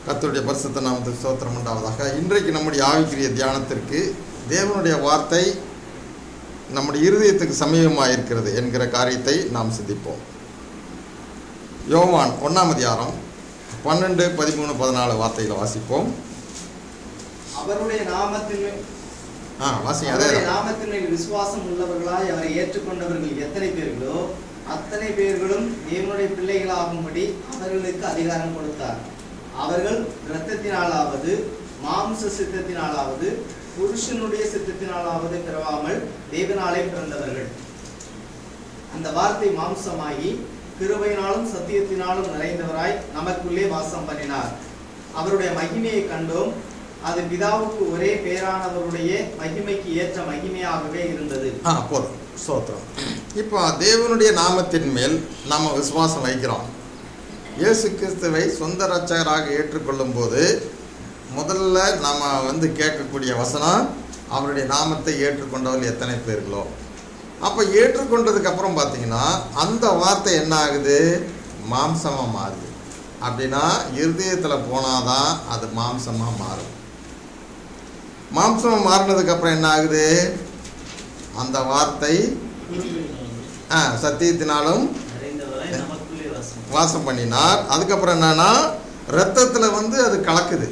கர்த்தருடைய பரிசுத்த நாமத்துக்கு ஸ்தோத்திரம் உண்டாவதாக இன்றைக்கு நம்முடைய ஆவிக்குரிய தியானத்திற்கு தேவனுடைய வார்த்தை நம்முடைய இருதயத்துக்கு சமீபமாக இருக்கிறது என்கிற காரியத்தை நாம் சிந்திப்போம் யோவான் ஒன்றாம் அதிகாரம் பன்னெண்டு பதிமூணு பதினாலு வார்த்தைகளை வாசிப்போம் அவருடைய நாமத்தின் மேல் ஆ வாசிங்க அதே அவருடைய நாமத்தின் மேல் விசுவாசம் உள்ளவர்களாய் அவரை ஏற்றுக்கொண்டவர்கள் எத்தனை பேர்களோ அத்தனை பேர்களும் தேவனுடைய பிள்ளைகளாகும்படி அவர்களுக்கு அதிகாரம் கொடுத்தார் அவர்கள் இரத்தத்தினாலாவது மாம்ச சித்தத்தினாலாவது புருஷனுடைய சித்தத்தினாலாவது பிறவாமல் தேவனாலே பிறந்தவர்கள் அந்த வார்த்தை மாம்சமாகி கிருபையினாலும் சத்தியத்தினாலும் நிறைந்தவராய் நமக்குள்ளே வாசம் பண்ணினார் அவருடைய மகிமையை கண்டோம் அது பிதாவுக்கு ஒரே பேரானவருடைய மகிமைக்கு ஏற்ற மகிமையாகவே இருந்தது ஆ போதும் ஸ்தோத்திரம் இப்போ தேவனுடைய நாமத்தின் மேல் நாம் விசுவாசம் வைக்கிறோம் இயேசு கிறிஸ்துவை சொந்த ரட்சகராக ஏற்றுக்கொள்ளும் போது முதல்ல நாம் வந்து கேட்கக்கூடிய வசனம் அவருடைய நாமத்தை ஏற்றுக்கொண்டவர்கள் எத்தனை பேர்களோ அப்போ ஏற்றுக்கொண்டதுக்கு அப்புறம் பார்த்தீங்கன்னா அந்த வார்த்தை என்ன ஆகுது மாம்சமாக மாறுது அப்படின்னா இருதயத்தில் போனாதான் அது மாம்சமாக மாறும் மாம்சமாக மாறினதுக்கு அப்புறம் என்ன ஆகுது அந்த வார்த்தை ஆ, சத்தியத்தினாலும் நிறைந்தவராய் நமக்குள்ளே வாசம் வாசம் பண்ணினார் அதுக்கப்புறம் என்னன்னா ரத்தத்தில் வந்து அது கலக்குது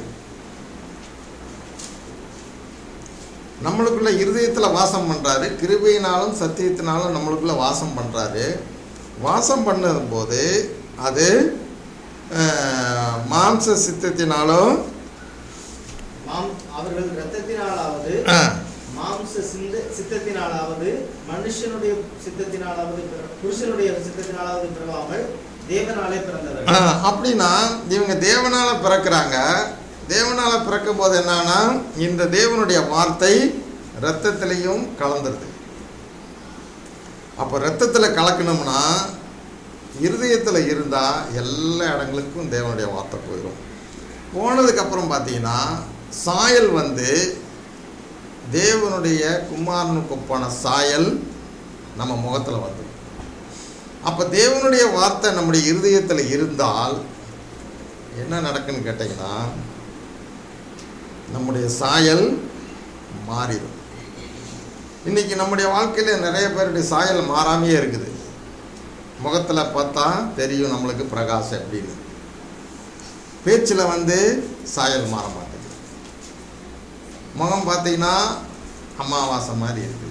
நம்மளுக்குள்ள இருதயத்தில் வாசம் பண்ணுறாரு கிருபையினாலும் சத்தியத்தினாலும் நம்மளுக்குள்ள வாசம் பண்ணுறாரு வாசம் பண்ணும்போது அது அஹ், மாம்ச சித்தத்தினாலும் மாம் அவர்கள் இரத்தத்தினாலாவது அஹ், மாம்ச சிந்த சித்தத்தினாலாவது மனுஷனுடைய சித்தத்தினாலாவது பிற- புருஷனுடைய சித்தத்தினாலாவது பிறவாமல் தேவனாலே பிறந்தவர்கள் அஹ், அப்படின்னா இவங்க தேவனால் பிறக்கிறாங்க தேவனால் பிறக்கும் போது என்னன்னா இந்த தேவனுடைய வார்த்தை ரத்தத்திலையும் கலந்துருது அப்போ ரத்தத்தில் கலக்கணும்னா இருதயத்தில் இருந்தால் எல்லா இடங்களுக்கும் தேவனுடைய வார்த்தை போயிடும் போனதுக்கப்புறம் பார்த்தீங்கன்னா சாயல் வந்து தேவனுடைய குமாரனுக்கு ஒப்பான சாயல் நம்ம முகத்தில் வந்துடும் அப்போ தேவனுடைய வார்த்தை நம்முடைய இருதயத்தில் இருந்தால் என்ன நடக்குன்னு கேட்டிங்கன்னா நம்முடைய சாயல் மாறிடும் இன்றைக்கி நம்முடைய வாழ்க்கையில் நிறைய பேருடைய சாயல் மாறாமையே இருக்குது முகத்தில் பார்த்தா தெரியும் நம்மளுக்கு பிரகாசம் அப்படின்னு பேச்சில் வந்து சாயல் மாற மாட்டேங்குது முகம் பார்த்தீங்கன்னா அமாவாசை மாதிரி இருக்குது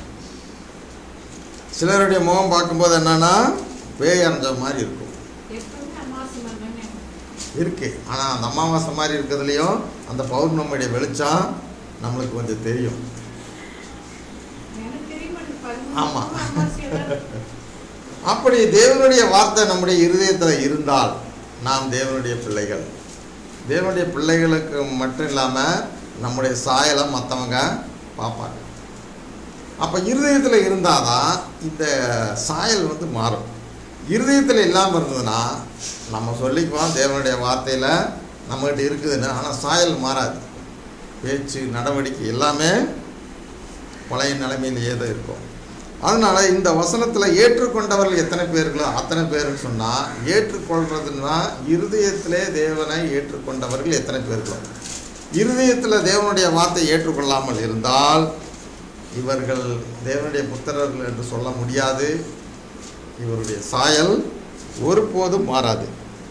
சிலருடைய முகம் பார்க்கும்போது என்னன்னா பேய் அரைஞ்ச மாதிரி இருக்கும் எப்பவுமே அமாவாசை மன்னனே. இருக்கு ஆனால் அந்த அமாவாசை மாதிரி இருக்கிறதுலையும் அந்த பௌர்ணமியுடைய வெளிச்சம் நம்மளுக்கு கொஞ்சம் தெரியும் எனக்கு தெரிய மாட்டேங்குது. பதிமூணு ஆமா. அமாவாசையில அப்படி தேவனுடைய வார்த்தை நம்முடைய இருதயத்தில் இருந்தால் நாம் தேவனுடைய பிள்ளைகள் தேவனுடைய பிள்ளைகளுக்கு மட்டும் இல்லாமல் நம்முடைய சாயலை மற்றவங்க பார்ப்பாங்க அப்போ இருதயத்தில் இருந்தால் தான் இந்த சாயல் வந்து மாறும் இருதயத்தில் இல்லாமல் இருந்ததுன்னா நம்ம சொல்லிக்குவோம் தேவனுடைய வார்த்தையில் நம்மகிட்ட இருக்குதுன்னு ஆனால் சாயல் மாறாது பேச்சு நடவடிக்கை எல்லாமே பழைய நிலைமையிலேயே தான் இருக்கும் அதனால் இந்த வசனத்தில் ஏற்றுக்கொண்டவர்கள் எத்தனை பேர்களோ அத்தனை பேருன்னு சொன்னால் ஏற்றுக்கொள்றதுன்னா இருதயத்திலே தேவனை ஏற்றுக்கொண்டவர்கள் எத்தனை பேர்களோ இருதயத்தில் தேவனுடைய வார்த்தை ஏற்றுக்கொள்ளாமல் இருந்தால் இவர்கள் தேவனுடைய புத்திரர்கள் என்று சொல்ல முடியாது இவருடைய சாயல் ஒருபோதும் மாறாது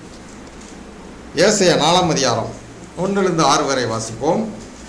ஏசைய நாலாம் அதிகாரம் ஒன்றிலிருந்து ஆறு வரை வாசிப்போம்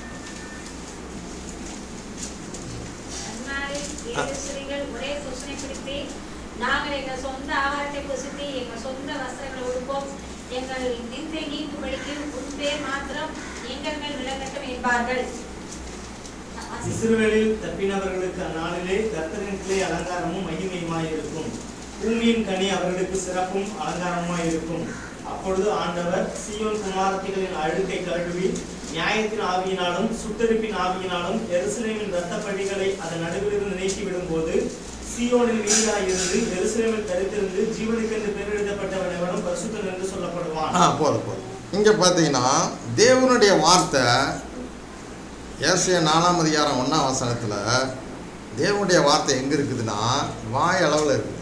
அந்நாளில் ஏழு ஸ்திரீகள் ஒரே புருஷனை பிடித்து நாங்கள் எங்கள் சொந்த ஆகாரத்தை புசித்து எங்கள் சொந்த வஸ்திரங்களை உடுப்போம் எங்கள் நிந்தை நீக்கும்படிக்கு உன் பேர் மாத்திரம் எங்கள் மேல் விளங்கட்டும் என்பார்கள் இஸ்ரவேலில் தப்பினவர்களுக்கு அந்நாளிலே கர்த்தரிடத்திலே அலங்காரமும் மகிமையுமாய் இருக்கும் பூமியின் கனி அவர்களுக்கு சிறப்பும் அலங்காரமுமாய் இருக்கும் அப்பொழுது ஆண்டவர் சீயோன் குமாரத்திகளின் அழுக்கை கழுவி நியாயத்தின் ஆவியினாலும் சுட்டெரிப்பின் ஆவியினாலும் எருசலேமின் இரத்த பழிகளை அதன் நடுவிலிருந்து நீக்கிவிடும் போது சீயோனில் நீராய் இருந்து எருசலேமில் தரித்திருந்து ஜீவனுக்கென்று பெயரெழுதப்பட்டவன் எவனும் பரிசுத்தன் என்று சொல்லப்படுவான் ஆ போதும் போதும் இங்கே பார்த்தீங்கன்னா தேவனுடைய வார்த்தை ஏசிய நாலாம் அதிகாரம் ஒன்றாம் வசனத்தில் தேவனுடைய வார்த்தை எங்கே இருக்குதுன்னா வாய் அளவில் இருக்குது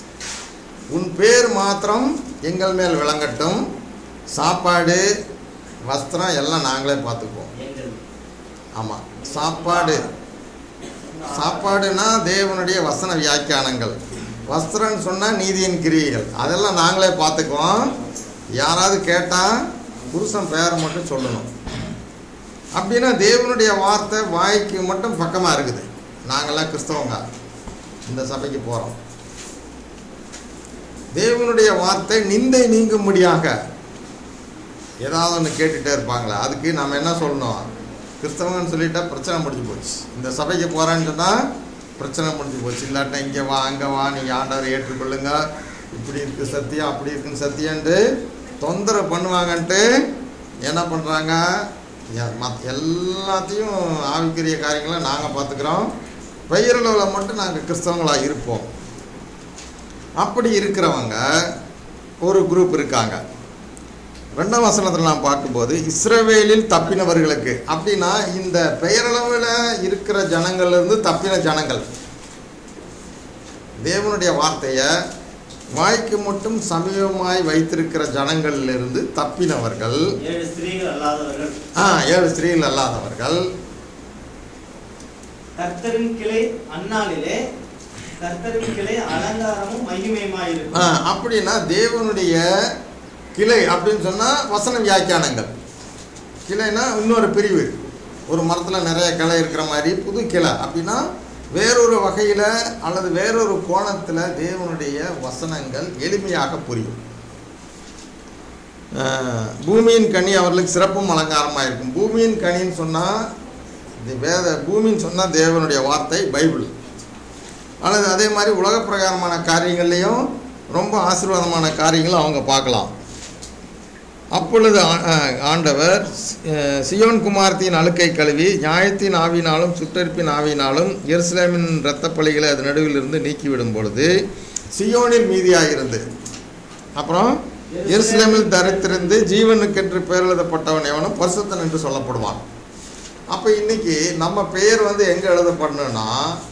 உன் பேர் மாத்திரம் எங்கள் மேல் விளங்கட்டும் சாப்பாடு வஸ்திரம் எல்லாம் நாங்களே பார்த்துக்குவோம் எங்கள் ஆமாம் சாப்பாடு சாப்பாடுனா தேவனுடைய வசன வியாக்கியானங்கள் வஸ்திரம்னு சொன்னால் நீதியின் கிரியைகள் அதெல்லாம் நாங்களே பார்த்துக்குவோம் யாராவது கேட்டால் புருஷன் பெயரை மட்டும் சொல்லணும் அப்படின்னா தேவனுடைய வார்த்தை வாய்க்கு மட்டும் பக்கமாக இருக்குது நாங்கள்லாம் கிறிஸ்தவங்க இந்த சபைக்கு போகிறோம் தேவனுடைய வார்த்தை நிந்தை நீங்கும்படியாக ஏதாவது ஒன்று கேட்டுகிட்டே இருப்பாங்களே அதுக்கு நம்ம என்ன சொல்லணும் கிறிஸ்தவங்கன்னு சொல்லிட்டா பிரச்சனை முடிஞ்சு போச்சு இந்த சபைக்கு போகிறேன்னு சொன்னால் பிரச்சனை முடிஞ்சு போச்சு இல்லாட்டா இங்கே வா அங்கே வா நீங்கள் ஆண்டவரை ஏற்றுக்கொள்ளுங்க இப்படி இருக்குது சத்தியம் அப்படி இருக்குன்னு சத்தியன்ட்டு தொந்தரவு பண்ணுவாங்கன்ட்டு என்ன பண்ணுறாங்க மத் எல்லாத்தையும் ஆவிக்குரிய காரியங்களை நாங்கள் பார்த்துக்குறோம் பெயரளவில் மட்டும் நாங்கள் கிறிஸ்தவங்களாக இருப்போம் அப்படி இருக்கிறவங்க ஒரு குரூப் இருக்காங்க ரெண்டாம் வசனத்தில் நாம் பார்க்கும்போது இஸ்ரவேலில் தப்பினவர்களுக்கு அப்படின்னா இந்த பெயரளவில் இருக்கிற ஜனங்கள்லேருந்து தப்பின ஜனங்கள் தேவனுடைய வார்த்தையை வாய்க்கு மட்டும் சமீபமாய் வைத்திருக்கிற ஜனங்களிலிருந்து தப்பினவர்கள் ஏழு ஸ்திரீகள் அல்லாதவர்கள் ஆ ஏழு ஸ்திரீகள் அல்லாதவர்கள் கர்த்தரின் கிளை அந்நாளிலே கர்த்தரின் கிளை அலங்காரமும் ஆ, மகிமையுமாயிருக்கும் அப்படின்னா தேவனுடைய கிளை அப்படின்னு சொன்னால் வசன வியாக்கியானங்கள் கிளைனா இன்னொரு பிரிவு ஒரு மரத்தில் நிறைய கிளை இருக்கிற மாதிரி புது கிளை அப்படின்னா வேறொரு வகையில் அல்லது வேறொரு கோணத்தில் தேவனுடைய வசனங்கள் எளிமையாக புரியும் ஆ, பூமியின் கனி அவர்களுக்கு சிறப்பும் அலங்காரமாக இருக்கும் பூமியின் கனின்னு சொன்னால் இது வேத பூமின்னு சொன்னால் தேவனுடைய வார்த்தை பைபிள் அல்லது அதே மாதிரி உலக பிரகாரமான காரியங்கள்லேயும் ரொம்ப ஆசீர்வாதமான காரியங்களும் அவங்க பார்க்கலாம் அப்பொழுது ஆ- ஆ, ஆண்டவர் அஹ், சியோன் குமார்த்தியின் அழுக்கை கழுவி நியாயத்தின் ஆவினாலும் சுட்டெரிப்பின் ஆவினாலும் எருசலேமின் இரத்தப் பலிகளை அது நடுவில் இருந்து நீக்கிவிடும் பொழுது சியோனில் மீதியாயிருந்து அப்புறம் எருசலேமில் தரித்திருந்து ஜீவனுக்கென்று பெயர் எழுதப்பட்டவன் எவனும் பரிசுத்தன் என்று சொல்லப்படுவான் அப்போ இன்னைக்கு நம்ம பெயர் வந்து எங்கே எழுதப்படணும்னா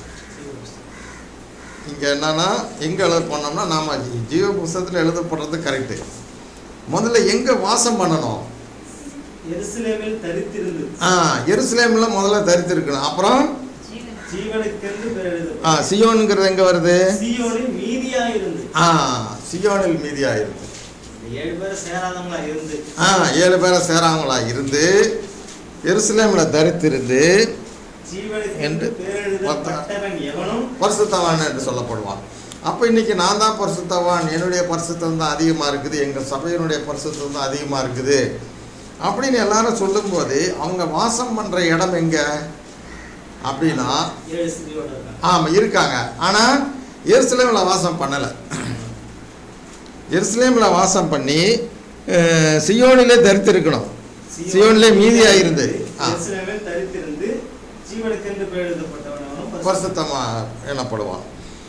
இங்கே என்னன்னா எங்கே எழுத பண்ணோம்னா நாம் ஜீவ புஸ்தகத்தில் எழுதப்படுறது கரெக்டு முதல்ல எங்கே வாசம் பண்ணணும் எருசலேமில் தரித்திருந்து ஆ எருசலேமில் முதல்ல தரித்திருக்கணும் அப்புறம் ஜீவனுக்கென்று பெயர் ஆ எழுதப்பட்டது. சியோனுங்கிறது எங்கே வருது சீயோனில் மீதியாயிருந்து ஆ சியோனில் மீதியாக இருக்கு இந்த ஏழு பேர் சேராதவங்களா இருந்து ஆ ஏழு பேரை சேராங்களா இருந்து எருசலேமில் தரித்திருந்து ஜீவனுக்கென்று என்று பெயர் எழுதப்பட்டவன் எவனும் பரிசுத்தவான் என்று சொல்லப்படுவான் அப்போ இன்னைக்கு நான் தான் பரிசுத்தவான் என்னுடைய பரிசுத்தம் தான் அதிகமாக இருக்குது எங்கள் சபையினுடைய பரிசுத்தம் தான் அதிகமாக இருக்குது அப்படின்னு எல்லாரும் சொல்லும்போது அவங்க வாசம் பண்ணுற இடம் எங்கே அப்படின்னா ஏழு ஸ்திரீயோட இருக்காங்க ஆமாம் இருக்காங்க ஆனால் எருசலேமில் வாசம் பண்ணலை எருசலேமில் வாசம் பண்ணி அஹ், சியோனிலே தரித்திருக்கணும் சியோனிலே மீதியாக இருந்து ஆ எருசலேமில் தரித்திருந்து ஜீவனுக்கென்று பெயர் எழுதப்பட்டவன் எவனும் பரிசுத்தவான். பரிசுத்தமாக எனப்படுவான்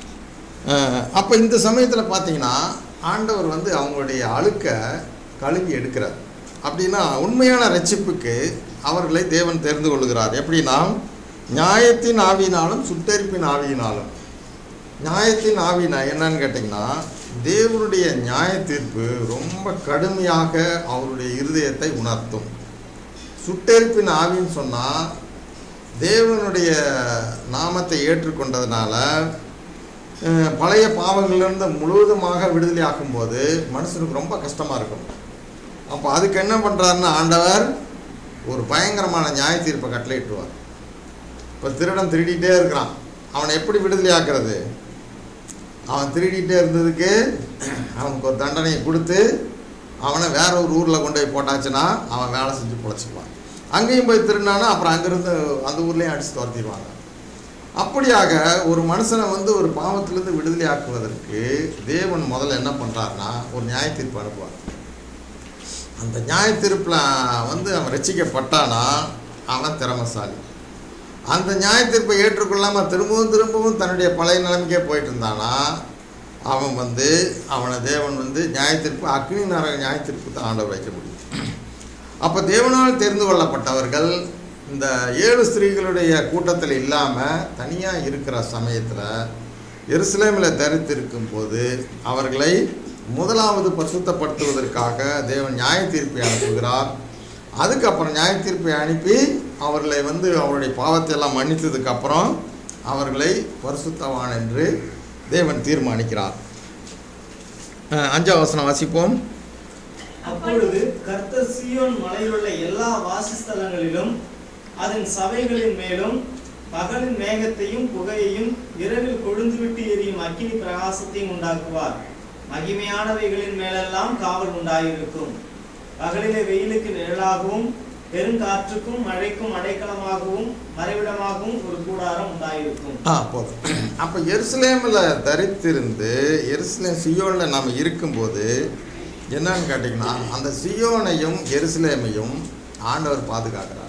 அப்போ இந்த சமயத்தில் பார்த்தீங்கன்னா ஆண்டவர் வந்து அவங்களுடைய அழுக்கை கழுவி எடுக்கிறார் அப்படின்னா உண்மையான ரட்சிப்புக்கு அவர்களை தேவன் தெரிந்து கொள்கிறார் எப்படின்னா நியாயத்தின் ஆவியினாலும் சுட்டெரிப்பின் ஆவியினாலும் நியாயத்தின் ஆவினா என்னன்னு கேட்டிங்கன்னா தேவனுடைய நியாய தீர்ப்பு ரொம்ப கடுமையாக அவருடைய இருதயத்தை உணர்த்தும் சுட்டெரிப்பின் ஆவின்னு சொன்னால் தேவனுடைய நாமத்தை ஏற்றுக்கொண்டதுனால அஹ், பழைய பாவங்களிலிருந்து முழுவதுமாக விடுதலை ஆக்கும்போது மனுஷனுக்கு ரொம்ப கஷ்டமாக இருக்கும் அப்போ அதுக்கு என்ன பண்ணுறாருன்னா ஆண்டவர் ஒரு பயங்கரமான நியாய தீர்ப்பை கட்டளையிட்டுருவார் இப்போ திருடன் திருடிட்டே இருக்கிறான் அவனை எப்படி விடுதலை ஆக்குறது அவன் திருடிட்டே இருந்ததுக்கு அவனுக்கு ஒரு தண்டனையை கொடுத்து அவனை வேற ஒரு ஊரில் கொண்டு போய் போட்டாச்சுன்னா அவன் வேலை செஞ்சு பொழைச்சிக்குவான் அங்கேயும் போய் திருடினானா அப்புறம் அங்கேருந்து அந்த ஊர்லேயும் அடித்து துரத்திடுவாங்க அப்படியாக ஒரு மனுஷனை வந்து ஒரு பாவத்திலிருந்து விடுதலை ஆக்குவதற்கு தேவன் முதல்ல என்ன பண்ணுறாருன்னா ஒரு நியாய தீர்ப்பு அனுப்புவார் அந்த நியாய தீர்ப்பில் வந்து அவன் ரசிக்கப்பட்டானா அவன் திறமசாலி அந்த நியாய தீர்ப்பை ஏற்றுக்கொள்ளாமல் திரும்பவும் திரும்பவும் தன்னுடைய பழைய நிலைமைக்கே போயிட்டு இருந்தானா அவன் வந்து அவனை தேவன் வந்து நியாய தீர்ப்பு அக்னி நரக நியாய தீர்ப்பு தான் ஆண்டவர் வைக்க முடியும் அப்போ தேவனால் தெரிந்து கொள்ளப்பட்டவர்கள் இந்த ஏழு ஸ்திரீகளுடைய கூட்டத்தில் இல்லாமல் தனியாக இருக்கிற சமயத்தில் எருசலேமில் தரித்திருக்கும் போது அவர்களை முதலாவது பரிசுத்தப்படுத்துவதற்காக தேவன் நியாய தீர்ப்பை அனுப்புகிறார் அதுக்கப்புறம் நியாய தீர்ப்பை அனுப்பி அவர்களை வந்து அவருடைய பாவத்தை எல்லாம் மன்னித்ததுக்கப்புறம் அவர்களை பரிசுத்தவான் என்று தேவன் தீர்மானிக்கிறார் அஹ் அஞ்சாவது வசனம் வாசிப்போம் அப்பொழுது கர்த்தர் சீயோன் மலையிலுள்ள எல்லா வாசஸ்தலங்களிலும் அதன் சபைகளின் மேலும் பகலின் மேகத்தையும் புகையையும் இரவில் கொழுந்துவிட்டு எரியும் அக்கினி பிரகாசத்தையும் உண்டாக்குவார் மகிமையானவைகளின் மேலெல்லாம் காவல் உண்டாயிருக்கும் பகலிலே வெயிலுக்கு நிழலாகவும் பெருங்காற்றுக்கும் மழைக்கும் அடைக்கலமாகவும் மறைவிடமாகவும் ஒரு கூடாரம் உண்டாயிருக்கும் ஆ போதும் அப்போ எருசலேமில் தரித்திருந்து எருசலேம் சியோனில் நாம் இருக்கும்போது என்னன்னு கேட்டிங்கன்னா அந்த சியோனையும் எருசலேமையும் ஆண்டவர் பாதுகாக்கிறார்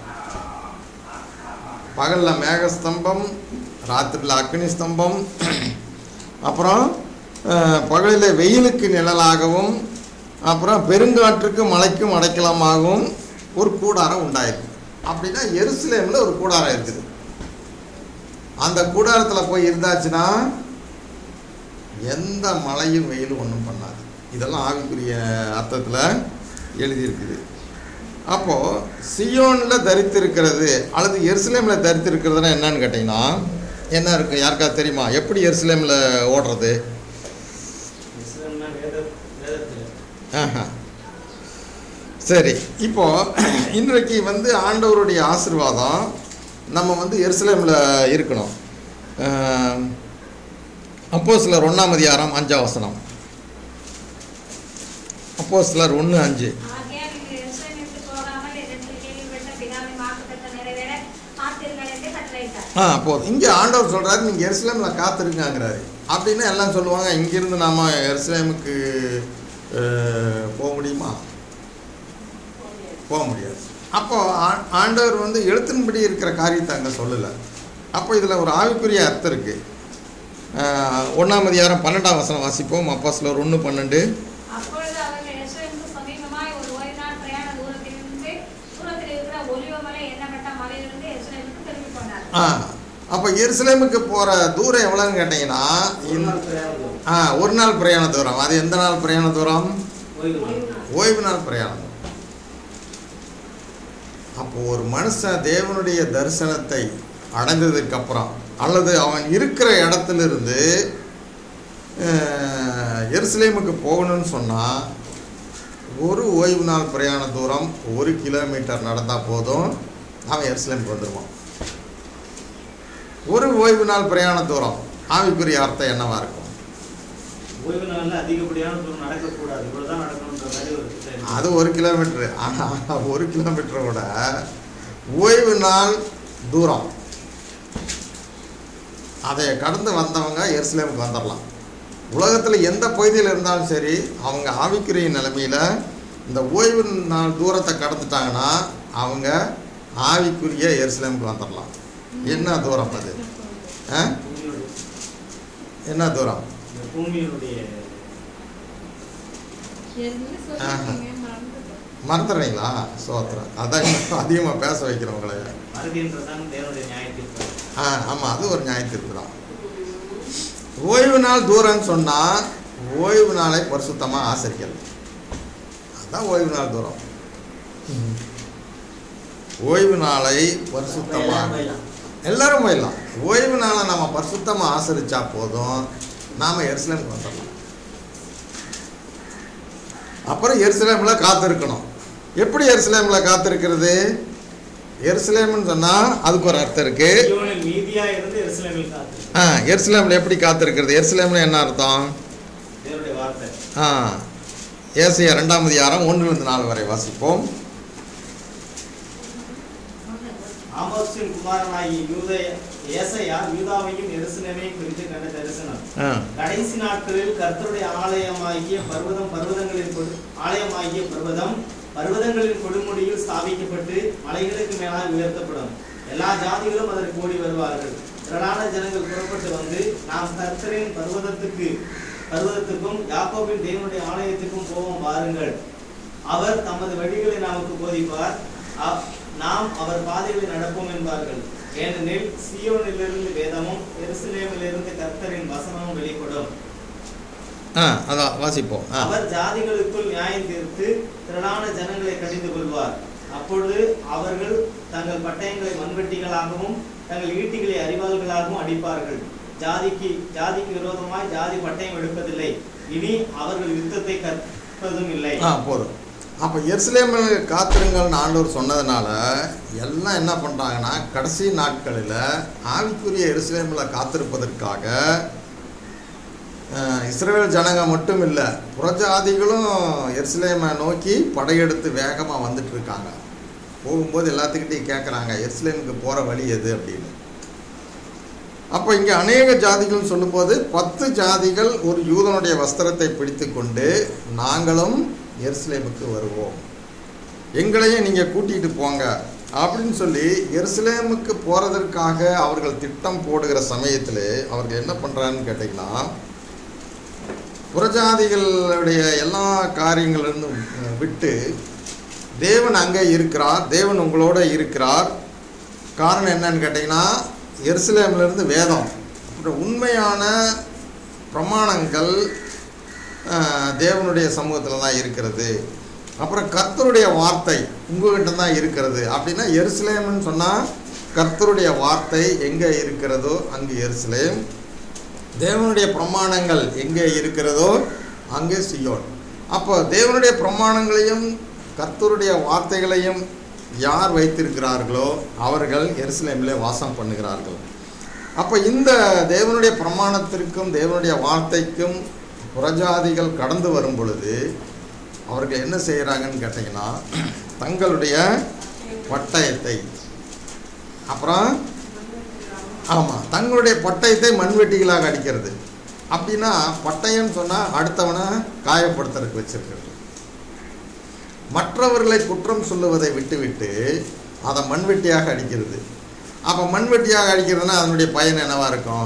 பகலில் மேகஸ்தம்பம் ராத்திரியில் அக்னி ஸ்தம்பம் அப்புறம் பகலில் வெயிலுக்கு நிழலாகவும் அப்புறம் பெருங்காற்றுக்கு மழைக்கும் அடைக்கலமாகவும் ஒரு கூடாரம் உண்டாயிருக்கு அப்படின்னா எருசலேமில் ஒரு கூடாரம் இருக்குது அந்த கூடாரத்தில் போய் இருந்தாச்சுன்னா எந்த மழையும் வெயிலும் ஒன்றும் பண்ணாது இதெல்லாம் ஆவிக்குரிய அர்த்தத்தில் எழுதியிருக்குது அப்போது சியோனில் தரித்திருக்கிறது அல்லது எருசலேமில் தரித்திருக்கிறதுனா என்னன்னு கேட்டிங்கன்னா என்ன இருக்குது யாருக்காவது தெரியுமா எப்படி எருசலேமில் ஓடுறது இஸ்ரவேல்னா வேத வேதத்தில் ஆஹா. சரி இப்போ இன்றைக்கு வந்து ஆண்டவருடைய ஆசீர்வாதம் நம்ம வந்து எருசலேமில் இருக்கணும் அப்போ சிலர் ஒன்றாம் அதிகாரம் அஞ்சாம் வசனம் அப்போ சிலர் ஒன்று அஞ்சு ஆகையால் நீங்கள் எருசலேமிற்கு போகாமல் என்னிடத்தில் கேள்விப்பட்ட பிதாவின் வாக்குத்தத்தம் நிறைவேற காத்தீர்கள் என்று கட்டளையிட்டார். ஆ போதும் இங்கே ஆண்டவர் சொல்கிறாரு நீங்கள் எருசலேமில் காத்திருக்காங்கிறாரு அப்படின்னா எல்லாம் சொல்லுவாங்க இங்கேருந்து நாம் எருசலேமுக்கு அஹ், போக முடியுமா போக முடியாது அப்போ ஆ- ஆண்டவர் வந்து எழுத்தின்படி இருக்கிற காரியத்தை அங்கே சொல்லலை அப்போ இதில் ஒரு ஆவிக்குரிய அர்த்தம் இருக்குது ஒன்றாம் அதிகாரம் பன்னெண்டாம் வசனம் வாசிப்போம் அப்போ சிலர் ஒன்று பன்னெண்டு அப்பொழுது அவர்கள் எருசலேமுக்கு சமீபமாய் ஒரு ஓய்வு நாள் பிரயாண தூரத்திலிருந்து தூரத்தில் இருக்கிற ஒலிவமலை எண்ணப்பட்ட மலையிலிருந்து எருசலேமுக்கு திரும்பிப் போனார்கள். ஆ அப்போ எருசலேமுக்கு போகிற தூரம் எவ்வளோன்னு கேட்டிங்கன்னா ஒரு இந்த- நாள் பிரயாணம் ஆ ஒரு நாள் பிரயாண தூரம் அது எந்த நாள் பிரயாண தூரம் ஓய்வு நாள். ஓய்வு நாள் பிரயாணம் அப்போ ஒரு மனுஷன் தேவனுடைய தரிசனத்தை அடைந்ததுக்கு அப்புறம் அல்லது அவன் இருக்கிற இடத்திலிருந்து அஹ், எருசலேமுக்கு போகணும்னு சொன்னால் ஒரு ஓய்வு நாள் பிரயாண தூரம் ஒரு கிலோமீட்டர் நடந்தால் போதும் அவன் எருசலேமுக்கு வந்துடுவான் ஒரு ஓய்வு நாள் பிரயாண தூரம் ஆவிக்குரிய அர்த்தம் என்னவா இருக்கும் ஓய்வு நாள்ல அதிகப்படியான தூரம் நடக்கக்கூடாது இவ்வளவுதான் நடக்கணுன்ற மாதிரி ஒரு திட்டம் இருக்கு. அது ஒரு கிலோமீட்டரு ஆனால் ஒரு கிலோமீட்டரை விட ஓய்வு நாள் தூரம் அதை கடந்து வந்தவங்க எருசலேமுக்கு வந்துடலாம் உலகத்தில் எந்த பகுதியில் இருந்தாலும் சரி அவங்க ஆவிக்குரிய நிலைமையில் இந்த ஓய்வு நாள் தூரத்தை கடந்துட்டாங்கன்னா அவங்க ஆவிக்குரிய எருசலேமுக்கு வந்துடலாம் என்ன தூரம் அது ஆ? பூமியோட என்ன தூரம் இந்த பூமியினுடைய என்ன சொல்லிருக்கீங்க மறந்துட்டேன் மறந்துடுறீங்களா சோத்திரம் அதான் அதிகமாக பேச வைக்கிறவங்களே வருகின்றதான் தேவனுடைய நியாயத்திற்கு ஆ ஆமாம் அது ஒரு நியாயத்திற்கு தான் ஓய்வு நாள் தூரம்னு சொன்னால் ஓய்வு நாளை பரிசுத்தமாக ஆசரிக்கிறது அதுதான் ஓய்வு நாள் தூரம் ஓய்வு நாளை பரிசுத்தமாக எல்லாரும் போயிடலாம் ஓய்வு நாளை நம்ம பரிசுத்தமாக ஆசரிச்சா போதும் நாம் எருசலேமுக்கு வந்துடலாம் அப்புறம் எருசலேமில் காத்திருக்கணும் எப்படி எருசலேமில் காத்திருக்கிறது எருசலேம்னு சொன்னால் அதுக்கு ஒரு அர்த்தம் இருக்குது சீயோனில் மீதியா இருந்து எருசலேமில் காத்து ஆ எருசலேமில் எப்படி காத்திருக்கிறது எருசலேமில் என்ன அர்த்தம் தேவனுடைய வார்த்தை ஆ ஏசியா ரெண்டாம் அதிகாரம் ஒன்றிலிருந்து நாலு வரை வாசிப்போம் ஆமோஸின் குமாரனாகிய யூத ஏசையா யூதாவையும் எருசலேமையும் குறித்து கண்ட தரிசனம் ஆ கடைசி நாட்களில் கர்த்தருடைய ஆலயமாகிய பர்வதம் பர்வதங்களின் கொடு- ஆலயமாகிய பர்வதம் பர்வதங்களின் கொடுமுடியில் ஸ்தாபிக்கப்பட்டு மலைகளுக்கு மேலாக உயர்த்தப்படும் எல்லா ஜாதிகளும் அதற்கு ஓடி வருவார்கள் திரளான ஜனங்கள் புறப்பட்டு வந்து நாம் கர்த்தரின் பர்வதத்துக்கு பர்வதத்துக்கும் யாக்கோபின் தேவனுடைய ஆலயத்துக்கும் போவோம் வாருங்கள் அவர் தமது வழிகளை நமக்கு போதிப்பார் அ- நாம் அவர் பாதைகளை நடப்போம் என்பார்கள் ஏனெனில் சீயோனிலிருந்து வேதமும் எருசலேமிலிருந்து கர்த்தரின் வசனமும் வெளிப்படும் ஆ அதான் வாசிப்போம் ஆ அவர் ஜாதிகளுக்குள் நியாயம் தீர்த்து திரளான ஜனங்களை கடிந்து கொள்வார் அப்பொழுது அவர்கள் தங்கள் பட்டயங்களை மண்வெட்டிகளாகவும் தங்கள் ஈட்டிகளை அறிவாள்களாகவும் அடிப்பார்கள் ஜாதிக்கு ஜாதிக்கு விரோதமாய் ஜாதி பட்டயம் எடுப்பதில்லை இனி அவர்கள் யுத்தத்தை கற்பதும் இல்லை ஆ போதும் அப்போ எருசலேமில் காத்திருங்கள்னு ஆண்டவர் சொன்னதுனால எல்லாம் என்ன பண்ணுறாங்கன்னா கடைசி நாட்களில் ஆவிக்குரிய எருசலேமில் காத்திருப்பதற்காக அஹ், இஸ்ரவேல் ஜனங்க மட்டும் இல்லை புறஜாதிகளும் எருசலேமை நோக்கி படையெடுத்து வேகமாக வந்துட்டு இருக்காங்க போகும்போது எல்லாத்துக்கிட்டையும் கேட்குறாங்க எருசலேமுக்கு போகிற வழி எது அப்படின்னு அப்போ இங்கே அநேக ஜாதிகள் சொல்லும்போது பத்து ஜாதிகள் ஒரு யூதனுடைய வஸ்திரத்தை பிடித்து கொண்டு நாங்களும் எருசலேமுக்கு வருவோம் எங்களையும் நீங்கள் கூட்டிகிட்டு போங்க அப்படின்னு சொல்லி எருசலேமுக்கு போகிறதற்காக அவர்கள் திட்டம் போடுகிற சமயத்தில் அவர்கள் என்ன பண்ணுறான்னு கேட்டிங்கன்னா புறஜாதிகளுடைய எல்லா காரியங்களிலிருந்தும் அஹ், விட்டு தேவன் அங்கே இருக்கிறார் தேவன் உங்களோட இருக்கிறார் காரணம் என்னன்னு கேட்டிங்கன்னா எருசலேமிலிருந்து வேதம் அப்புறம் உண்மையான பிரமாணங்கள் அஹ், தேவனுடைய சமூகத்தில் தான் இருக்கிறது அப்புறம் கர்த்தருடைய வார்த்தை உங்ககிட்ட தான் இருக்கிறது அப்படின்னா எருசலேம்னு சொன்னால் கர்த்தருடைய வார்த்தை எங்கே இருக்கிறதோ அங்கே எருசலேம் தேவனுடைய பிரமாணங்கள் எங்கே இருக்கிறதோ அங்கே சியோன் அப்போ தேவனுடைய பிரமாணங்களையும் கர்த்தருடைய வார்த்தைகளையும் யார் வைத்திருக்கிறார்களோ அவர்கள் எருசலேமிலே வாசம் பண்ணுகிறார்கள் அப்போ இந்த தேவனுடைய பிரமாணத்திற்கும் தேவனுடைய வார்த்தைக்கும் புறஜாதிகள் கடந்து வரும் பொழுது அவர்கள் என்ன செய்கிறாங்கன்னு கேட்டிங்கன்னா தங்களுடைய பட்டயத்தை அப்புறம் ஆமாம் தங்களுடைய பட்டயத்தை மண்வெட்டிகளாக அடிக்கிறது அப்படின்னா பட்டயம்னு சொன்னால் அடுத்தவனை காயப்படுத்துறதுக்கு வச்சிருக்கிறது மற்றவர்களை குற்றம் சொல்லுவதை விட்டுவிட்டு அதை மண்வெட்டியாக அடிக்கிறது அப்போ மண்வெட்டியாக அடிக்கிறதுனா அதனுடைய பயன் என்னவா இருக்கும்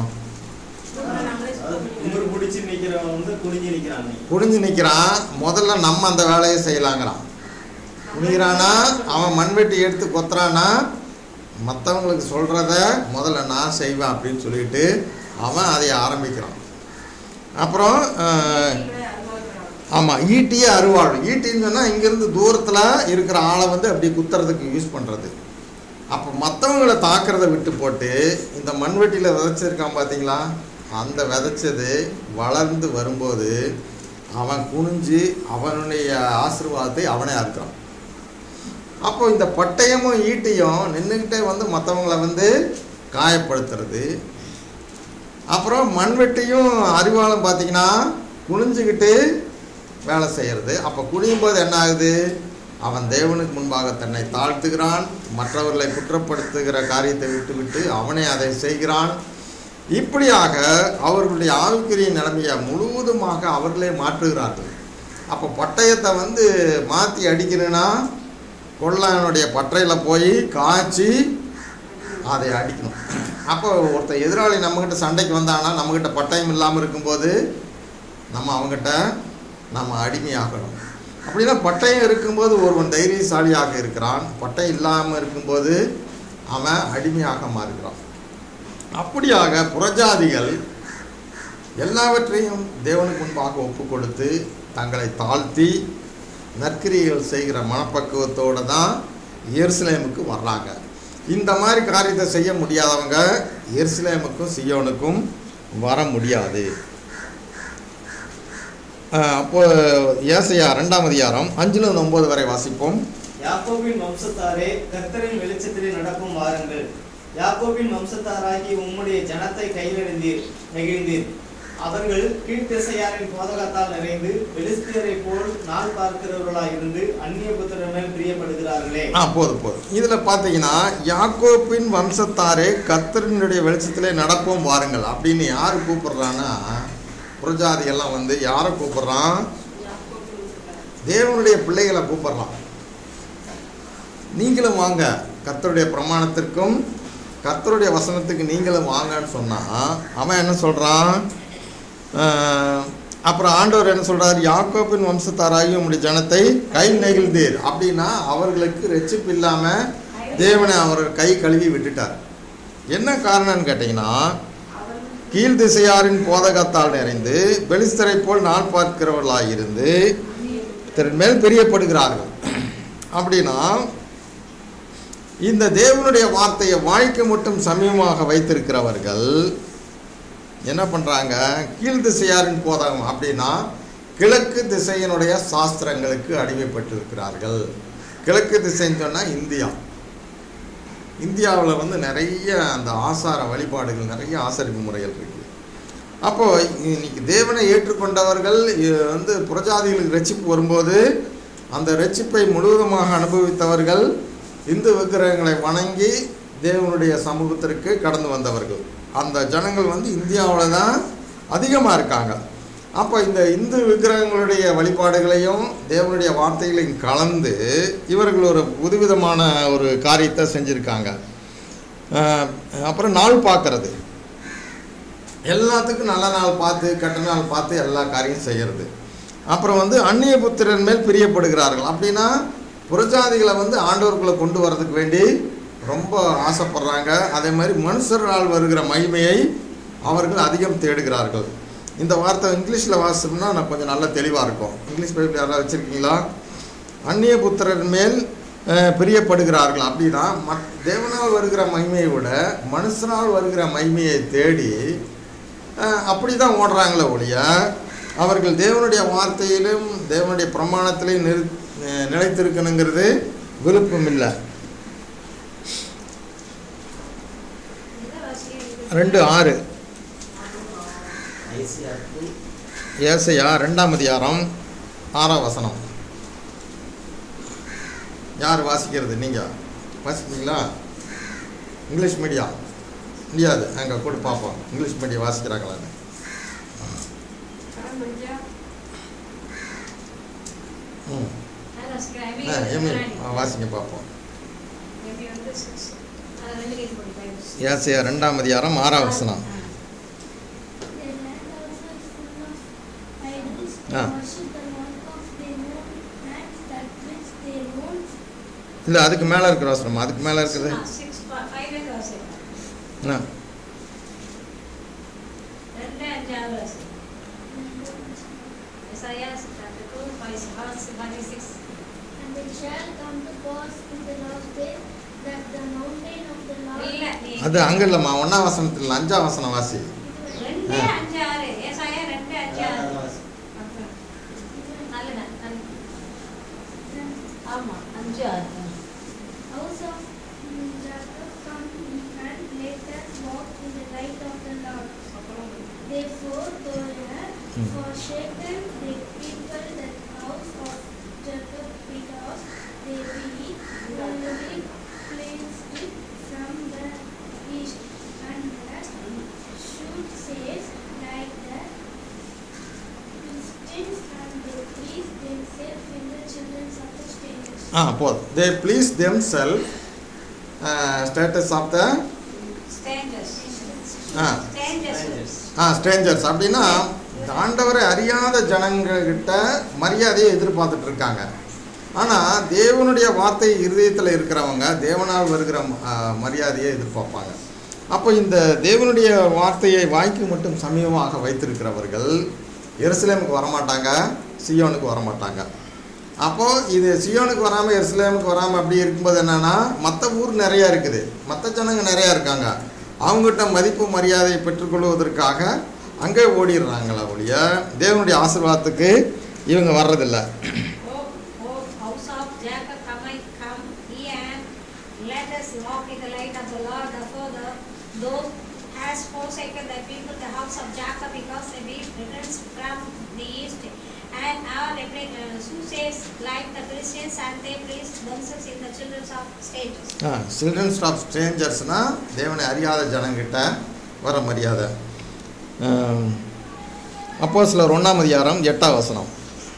அதாவது குமுறு பிடிச்சி நிக்கிறவன் வந்து குனிஞ்சு நிக்கிறான் நீ குனிஞ்சு நிற்கிறான் முதல்ல நம்ம அந்த வேலையை செய்யலாங்கிறான் குனிகிறானா அவன் மண்வெட்டி எடுத்து கொத்துறானா மற்றவங்களுக்கு சொல்கிறத முதல்ல நான் செய்வேன் அப்படின்னு சொல்லிட்டு அவன் அதை ஆரம்பிக்கிறான் அப்புறம் அஹ், ஆமாம் ஈட்டியே அருவாள் ஈட்டின்னு சொன்னால் இங்கேருந்து தூரத்தில் இருக்கிற ஆளை வந்து அப்படி குத்துறதுக்கு யூஸ் பண்ணுறது அப்போ மற்றவங்களை தாக்குறதை விட்டு போட்டு இந்த மண்வெட்டியில் விதைச்சிருக்கான் பார்த்தீங்களா அந்த விதைச்சது வளர்ந்து வரும்போது அவன் குனிஞ்சு அவனுடைய ஆசீர்வாதத்தை அவனே அறுக்கிறான் அப்போ இந்த பட்டயமும் ஈட்டியும் நின்றுக்கிட்டே வந்து மற்றவங்களை வந்து காயப்படுத்துறது அப்புறம் மண்வெட்டியும் அறிவாலும் பார்த்தீங்கன்னா குனிஞ்சுக்கிட்டு வேலை செய்கிறது அப்போ குனியும் போது என்ன ஆகுது அவன் தேவனுக்கு முன்பாக தன்னை தாழ்த்துகிறான் மற்றவர்களை குற்றப்படுத்துகிற காரியத்தை விட்டுவிட்டு அவனே அதை செய்கிறான் இப்படியாக அவர்களுடைய ஆவிக்குரிய நிலைமையை முழுவதுமாக அவர்களே மாற்றுகிறார்கள் அப்போ பட்டயத்தை வந்து மாற்றி அடிக்கணும்னா கொள்ளனுடைய பட்டறையில் போய் காய்ச்சி அதை அடிக்கணும் அப்போ ஒருத்தன் எதிராளி நம்மக்கிட்ட சண்டைக்கு வந்தானா நம்மக்கிட்ட பட்டயம் இல்லாமல் இருக்கும்போது நம்ம அவங்ககிட்ட நம்ம அடிமையாகணும் அப்படின்னா பட்டயம் இருக்கும்போது ஒருவன் தைரியசாலியாக இருக்கிறான் பட்டயம் இல்லாமல் இருக்கும்போது அவன் அடிமையாக மாறுகிறான் அப்படியாக புறஜாதிகள் எல்லாவற்றையும் தேவனுக்கு முன்பாக ஒப்பு கொடுத்து தங்களை தாழ்த்தி நற்கிரியைகள் செய்கிற மனப்பக்குவத்தோடு தான் எருசலேமுக்கு வர்றாங்க இந்த மாதிரி காரியத்தை செய்ய முடியாதவங்க எருசலேமுக்கும் சியோனுக்கும் வர முடியாது அஹ் அப்போ ஏசையா ரெண்டாம் அதிகாரம் அஞ்சுல ஒன்பது வரை வாசிப்போம் யாக்கோபின் வம்சத்தாரே கர்த்தரின் வெளிச்சத்திலே நடக்கும் வாருங்கள் யாக்கோபின் வம்சத்தாராகி உம்முடைய ஜனத்தை கையிலெழுந்தீர் நெகிழ்ந்தீர் அவர்கள் கீழ்த்திசையாரின் போதகத்தால் நிறைந்து பெலிஸ்தியரை போல் நாள் பார்க்கிறவர்களாய் இருந்து அந்நிய புத்திரர் மேல் பிரியப்படுகிறார்களே ஆ போதும் போதும் இதில் பார்த்தீங்கன்னா யாக்கோப்பின் வம்சத்தாரே கர்த்தரினுடைய வெளிச்சத்திலே நடப்போம் வாருங்கள் அப்படின்னு யார் கூப்பிடுறான்னா புரஜாதிகள்லாம் வந்து யாரை கூப்பிடுறான் தேவனுடைய பிள்ளைகளை கூப்பிடுறான் நீங்களும் வாங்க கர்த்தருடைய பிரமாணத்திற்கும் கர்த்தருடைய வசனத்துக்கு நீங்களும் வாங்கன்னு சொன்னால் அவன் என்ன சொல்கிறான் அப்புறம் ஆண்டவர் என்ன சொல்றார் யாக்கோபின் வம்சத்தாராகி உம்முடைய ஜனத்தை கை நெகிழ்ந்தீர் அப்படின்னா அவர்களுக்கு ரெச்சிப்பு இல்லாமல் தேவனை அவர் கை கழுவி விட்டுட்டார் என்ன காரணம்னு கேட்டிங்கன்னா கீழ் திசையாரின் போதகத்தால் நிறைந்து பெலிஸ்தரை போல் நாள் பார்க்கிறவர்களாக இருந்து திறன் மேல் பிரியப்படுகிறார்கள் அப்படின்னா இந்த தேவனுடைய வார்த்தையை வாய்க்கு மட்டும் சமீபமாக வைத்திருக்கிறவர்கள் என்ன பண்ணுறாங்க கீழ் திசையாரின் போதகம் அப்படின்னா கிழக்கு திசையினுடைய சாஸ்திரங்களுக்கு அடிமைப்பட்டிருக்கிறார்கள் கிழக்கு திசைன்னு சொன்னால் இந்தியா இந்தியாவில் வந்து நிறைய அந்த ஆசார வழிபாடுகள் நிறைய ஆசரிப்பு முறைகள் இருக்குது அப்போது இன்னைக்கு தேவனை ஏற்றுக்கொண்டவர்கள் இ- வந்து புறஜாதிகளுக்கு ரட்சிப்பு வரும்போது அந்த ரட்சிப்பை முழுவதுமாக அனுபவித்தவர்கள் இந்து விக்கிரகங்களை வணங்கி தேவனுடைய சமூகத்திற்கு கடந்து வந்தவர்கள் அந்த ஜனங்கள் வந்து இந்தியாவில் தான் அதிகமாக இருக்காங்க அப்போ இந்த இந்து விக்கிரகங்களுடைய வழிபாடுகளையும் தேவனுடைய வார்த்தைகளையும் கலந்து இவர்கள் ஒரு புதுவிதமான ஒரு காரியத்தை செஞ்சுருக்காங்க அஹ் அப்புறம் நாள் பார்க்கறது எல்லாத்துக்கும் நல்ல நாள் பார்த்து கெட்ட நாள் பார்த்து எல்லா காரியம் செய்கிறது அப்புறம் வந்து அந்நிய புத்திரன் மேல் பிரியப்படுகிறார்கள் அப்படின்னா புறஜாதிகளை வந்து ஆண்டவர்களை கொண்டு வரதுக்கு வேண்டி ரொம்ப ஆசைப்படுறாங்க அதே மாதிரி மனுஷரால் வருகிற மகிமையை அவர்கள் அதிகம் தேடுகிறார்கள் இந்த வார்த்தை இங்கிலீஷில் வாசிச்சோம்னா நான் கொஞ்சம் நல்லா தெளிவாக இருக்கும் இங்கிலீஷ் பைபிள் யாராவது வச்சுருக்கீங்களா அந்நிய புத்திரன் மேல் அஹ், பிரியப்படுகிறார்கள் அப்படின்னா மத் தேவனால் வருகிற மகிமையை விட மனுஷனால் வருகிற மகிமையை தேடி அஹ், அப்படி தான் ஓடுறாங்களே ஒழிய அவர்கள் தேவனுடைய வார்த்தையிலும் தேவனுடைய பிரமாணத்திலையும் நிறு அஹ், நிலைத்திருக்கணுங்கிறது விருப்பம் இல்லை எதை வாசிக்கிறீங்க? ரெண்டு ஆறு ஐசியா டூ ஏசையா ரெண்டாம் அதிகாரம் ஆறாம் வசனம் யார் வாசிக்கிறது நீங்கள் வாசிக்கிறீங்களா இங்கிலீஷ் மீடியம் முடியாது அங்கே கூட பார்ப்போம் இங்கிலீஷ் மீடியம் வாசிக்கிறாங்களான்னு ம் நான் வாசிக்கிறேன். I mean, ஆ எமி நான் வாசிங்க பார்ப்போம் எப்படி வந்து six. அதை ரெண்டு கேட்டு படிப்பேன். ஏசையா ரெண்டாம் அதிகாரம் ஆறாம் வசனம் Their land also is full of idols. Ah. They worship the work of their own hands, that which they own. இல்லை அதுக்கு மேலே இருக்கிற வசனம் அதுக்கு மேலே இருக்குது ஆ, six, fi- five ல இருந்து வாசிக்கிறேன். என்ன ரெண்டு, அஞ்சு, ஆறு வாசிக்கிறேன். Isaiah chapter two, five, verse one, six. And it shall come to pass in the last days that the mountain of the Lord இல்ல, நீ- அது அங்கே இல்லைம்மா ஒன்றாம் வசனத்தில் இல்லை, அஞ்சாம் வசனம் வாசி ரெண்டு, ஆ. அஞ்சு, ஆறு. ஏசாயா ரெண்டு, அஞ்சு, ஆறு. அப்புறம். நல்ல, நல்ல. ஆமா, அஞ்சு, ஆறு. house of Jacob come and let us walk in the light of the Lord. Therefore, though have Hmm. forsaken the people the house of Jacob because they be wholly cleansed it from the east, and the should says like the Philistines and they please themselves in the children of the strangers. Ah போதும் they please them cell status of the Strangers. Ah. Strangers. Ah strangers அப்படின்னா இந்த ஆண்டவரை அறியாத ஜனங்கக்கிட்ட மரியாதையை எதிர்பார்த்துட்டு இருக்காங்க ஆனால் தேவனுடைய வார்த்தை இருதயத்தில் இருக்கிறவங்க தேவனால் வருகிற ஆ, மரியாதையை எதிர்பார்ப்பாங்க அப்போ இந்த தேவனுடைய வார்த்தையை வாய்க்கு மட்டும் சமீபமாக வைத்திருக்கிறவர்கள் எருசலேமுக்கு வரமாட்டாங்க சியோனுக்கு வரமாட்டாங்க அப்போது இது சியோனுக்கு வராமல் எருசலேமுக்கு வராமல் அப்படி இருக்கும்போது என்னென்னா மற்ற ஊர் நிறையா இருக்குது மற்ற ஜனங்க நிறையா இருக்காங்க அவங்ககிட்ட மதிப்பு மரியாதையை பெற்றுக்கொள்வதற்காக அங்கே ஓடிடுறாங்களா ஒழிய தேவனுடைய ஆசீர்வாதத்துக்கு இவங்க வர்றதில்ல O, O house of Jacob, come, I come, ye and let us walk in the light of the Lord. Therefore, the, those has forsaken the people, the house of Jacob, because they be returns from the east, and are repli- uh, soothsayers like the Christians, and they please themselves in the children of stages. Childrens of ஸ்ட்ரேஞ்சர்ஸ்னால் தேவனை அறியாத ஜனங்கிட்ட வர மரியாதை அப்போ சிலர் ஒன்றாம் அதிகாரம் எட்டாம் வசனம்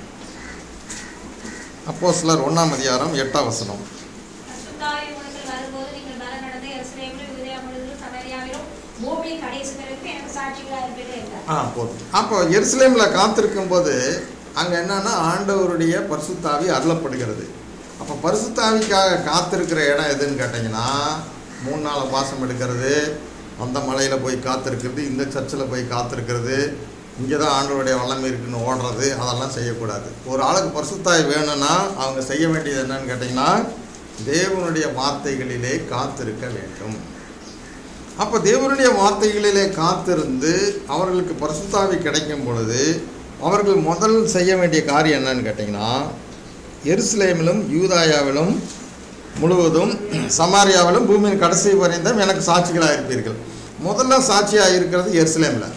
அப்போ சிலர் ஒன்றாம் அதிகாரம் எட்டாம் வசனம் பரிசுத்தாவி உனக்கு வரும்போது நீங்கள் பல நடந்து எருசலேமிலும் யூதேயா முழுவதிலும் சமரியாவிலும் பூமியின் கடைசி வரைக்கும் எனக்கு சாட்சிகளாக இருப்பீர்கள் என்றார். ஆ போதும் அப்போ எருசலேமில் காத்திருக்கும் போது அங்கே என்னன்னா ஆண்டவருடைய பரிசுத்தாவி அருளப்படுகிறது அப்போ பரிசுத்தாவிக்காக காத்திருக்கிற இடம் எதுன்னு கேட்டிங்கன்னா மூணு நாள் பாசம் எடுக்கிறது அந்த மலையில் போய் காத்திருக்கிறது இந்த சர்ச்சில் போய் காத்திருக்கிறது இங்கே தான் ஆண்டவருடைய வல்லமை இருக்குன்னு ஓடுறது அதெல்லாம் செய்யக்கூடாது ஒரு ஆளுக்கு பரிசுத்தாய் வேணும்னா அவங்க செய்ய வேண்டியது என்னன்னு கேட்டிங்கன்னா தேவனுடைய வார்த்தைகளிலே காத்திருக்க வேண்டும் அப்போ தேவனுடைய வார்த்தைகளிலே காத்திருந்து அவர்களுக்கு பரிசுத்தாவி கிடைக்கும் பொழுது அவர்கள் முதல் செய்ய வேண்டிய காரியம் என்னன்னு கேட்டிங்கன்னா எருசலேமிலும் யூதாயாவிலும் முழுவதும் சமாரியாவிலும் பூமியின் கடைசி வரைந்தும் எனக்கு சாட்சிகளாக இருப்பீர்கள் முதல்ல சாட்சியாக இருக்கிறது எருசலேமில்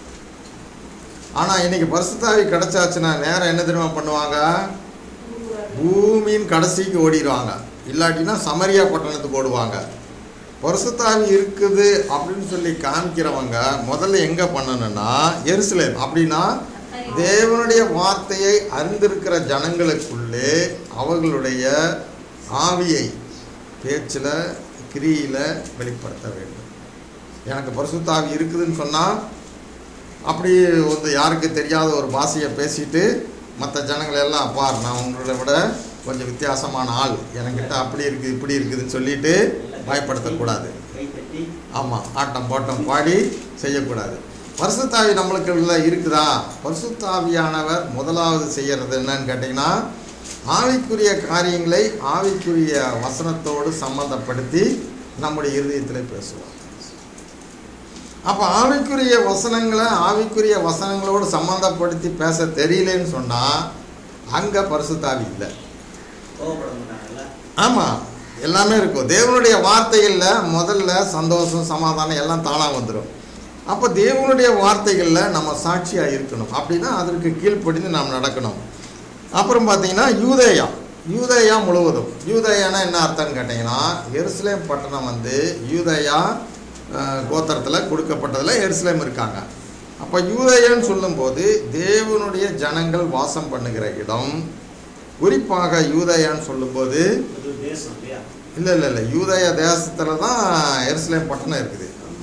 ஆனால் இன்னைக்கு பரிசுத்தாவி கிடைச்சாச்சுன்னா நேரம் என்ன தெரியுமா பண்ணுவாங்க பூமியின் கடைசிக்கு ஓடிடுவாங்க இல்லாட்டினா சமரியா பட்டணத்துக்கு ஓடுவாங்க பரிசுத்தாவி இருக்குது அப்படின்னு சொல்லி காமிக்கிறவங்க முதல்ல எங்கே பண்ணணும்னா எருசலேம் அப்படின்னா தேவனுடைய வார்த்தையை அறிந்திருக்கிற ஜனங்களுக்குள்ளே அவர்களுடைய ஆவியை பேச்சில் கிரியில் வெளிப்படுத்த வேண்டும் எனக்கு பரிசுத்தாவி இருக்குதுன்னு சொன்னால் அப்படி வந்து யாருக்கு தெரியாத ஒரு பாஷையை பேசிட்டு மற்ற ஜனங்களை எல்லாம் பார் நான் உங்களை விட கொஞ்சம் வித்தியாசமான ஆள் என்கிட்ட அப்படி இருக்குது இப்படி இருக்குதுன்னு சொல்லிட்டு பயப்படுத்தக்கூடாது கைத்தட்டி ஆமாம் ஆட்டம் போட்டம் பாடி செய்யக்கூடாது பரிசுத்தாவி நம்மளுக்கு உள்ள இருக்குதா பரிசுத்தாவியானவர் முதலாவது செய்யறது என்னன்னு கேட்டிங்கன்னா ஆவிக்குரிய காரியங்களை ஆவிக்குரிய வசனத்தோடு சம்மந்தப்படுத்தி நம்முடைய இருதயத்தில் பேசுவார் அப்போ ஆவிக்குரிய வசனங்களை ஆவிக்குரிய வசனங்களோடு சம்மந்தப்படுத்தி பேச தெரியலன்னு சொன்னால் அங்கே பரிசுத்தாவி இல்லை கோவப்பட மாட்டாங்கல்ல ஆமாம் எல்லாமே இருக்கும் தேவனுடைய வார்த்தைகளில் முதல்ல சந்தோஷம் சமாதானம் எல்லாம் தானாக வந்துடும் அப்போ தேவனுடைய வார்த்தைகளில் நம்ம சாட்சியாக இருக்கணும் அப்படின்னா அதற்கு கீழ்ப்படிந்து நாம் நடக்கணும் அப்புறம் பார்த்தீங்கன்னா யூதேயா யூதேயா முழுவதும் யூதேயானா என்ன அர்த்தம்னு கேட்டிங்கன்னா எருசலேம் பட்டணம் வந்து யூதேயா கோத்திரத்தில் கொடுக்கப்பட்டதில் எருசலேம் இருக்காங்க அப்போ யூதேயான்னு சொல்லும்போது தேவனுடைய ஜனங்கள் வாசம் பண்ணுகிற இடம் குறிப்பாக யூதேயான்னு சொல்லும்போது அது தேசம் இல்லையா இல்லை இல்லை இல்லை யூதய தேசத்தில் தான் எருசலேம் பட்டணம் இருக்குது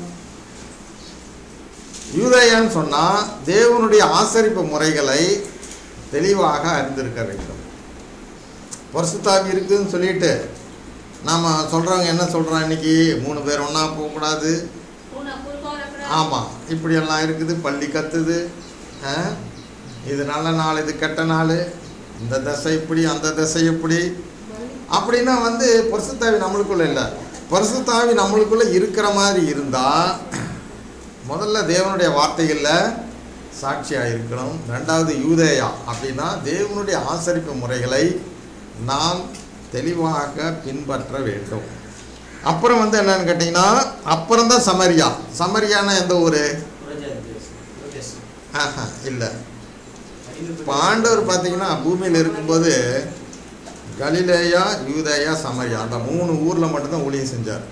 யூதேயான்னு சொன்னால் தேவனுடைய ஆசரிப்பு முறைகளை தெளிவாக அறிந்திருக்க வேண்டும் பரிசுத்தாவி இருக்குதுன்னு சொல்லிட்டு நாம் சொல்கிறவங்க என்ன சொல்கிறோம் இன்னைக்கு மூணு பேர் ஒன்றா போகக்கூடாது பூனை குறுக்க வரக்கூடாது ஆமாம் இப்படியெல்லாம் இருக்குது பள்ளி கத்துது ஆ? இது நல்ல நாள் இது கெட்ட நாள் இந்த தசை இப்படி அந்த தசை இப்படி அப்படின்னா வந்து பரிசுத்தாவி நம்மளுக்குள்ள இல்லை பரிசுத்தாவி நம்மளுக்குள்ள இருக்கிற மாதிரி இருந்தால் முதல்ல தேவனுடைய வார்த்தைகளில் சாட்சியாக இருக்கணும் ரெண்டாவது யூதேயா அப்படின்னா தேவனுடைய ஆசரிப்பு முறைகளை நாம் தெளிவாக பின்பற்ற வேண்டும் அப்புறம் வந்து என்னன்னு கேட்டிங்கன்னா அப்புறம் தான் சமரியா சமரியானா எந்த ஊர் புறஜாதி தேசம் புறதேசம் ஆஹா இல்லை ஐந்து இப்போ ஆண்டவர் பார்த்தீங்கன்னா பூமியில் இருக்கும்போது கலிலேயா யூதேயா சமரியா அந்த மூணு ஊரில் மட்டும்தான் ஊழியம் செஞ்சார்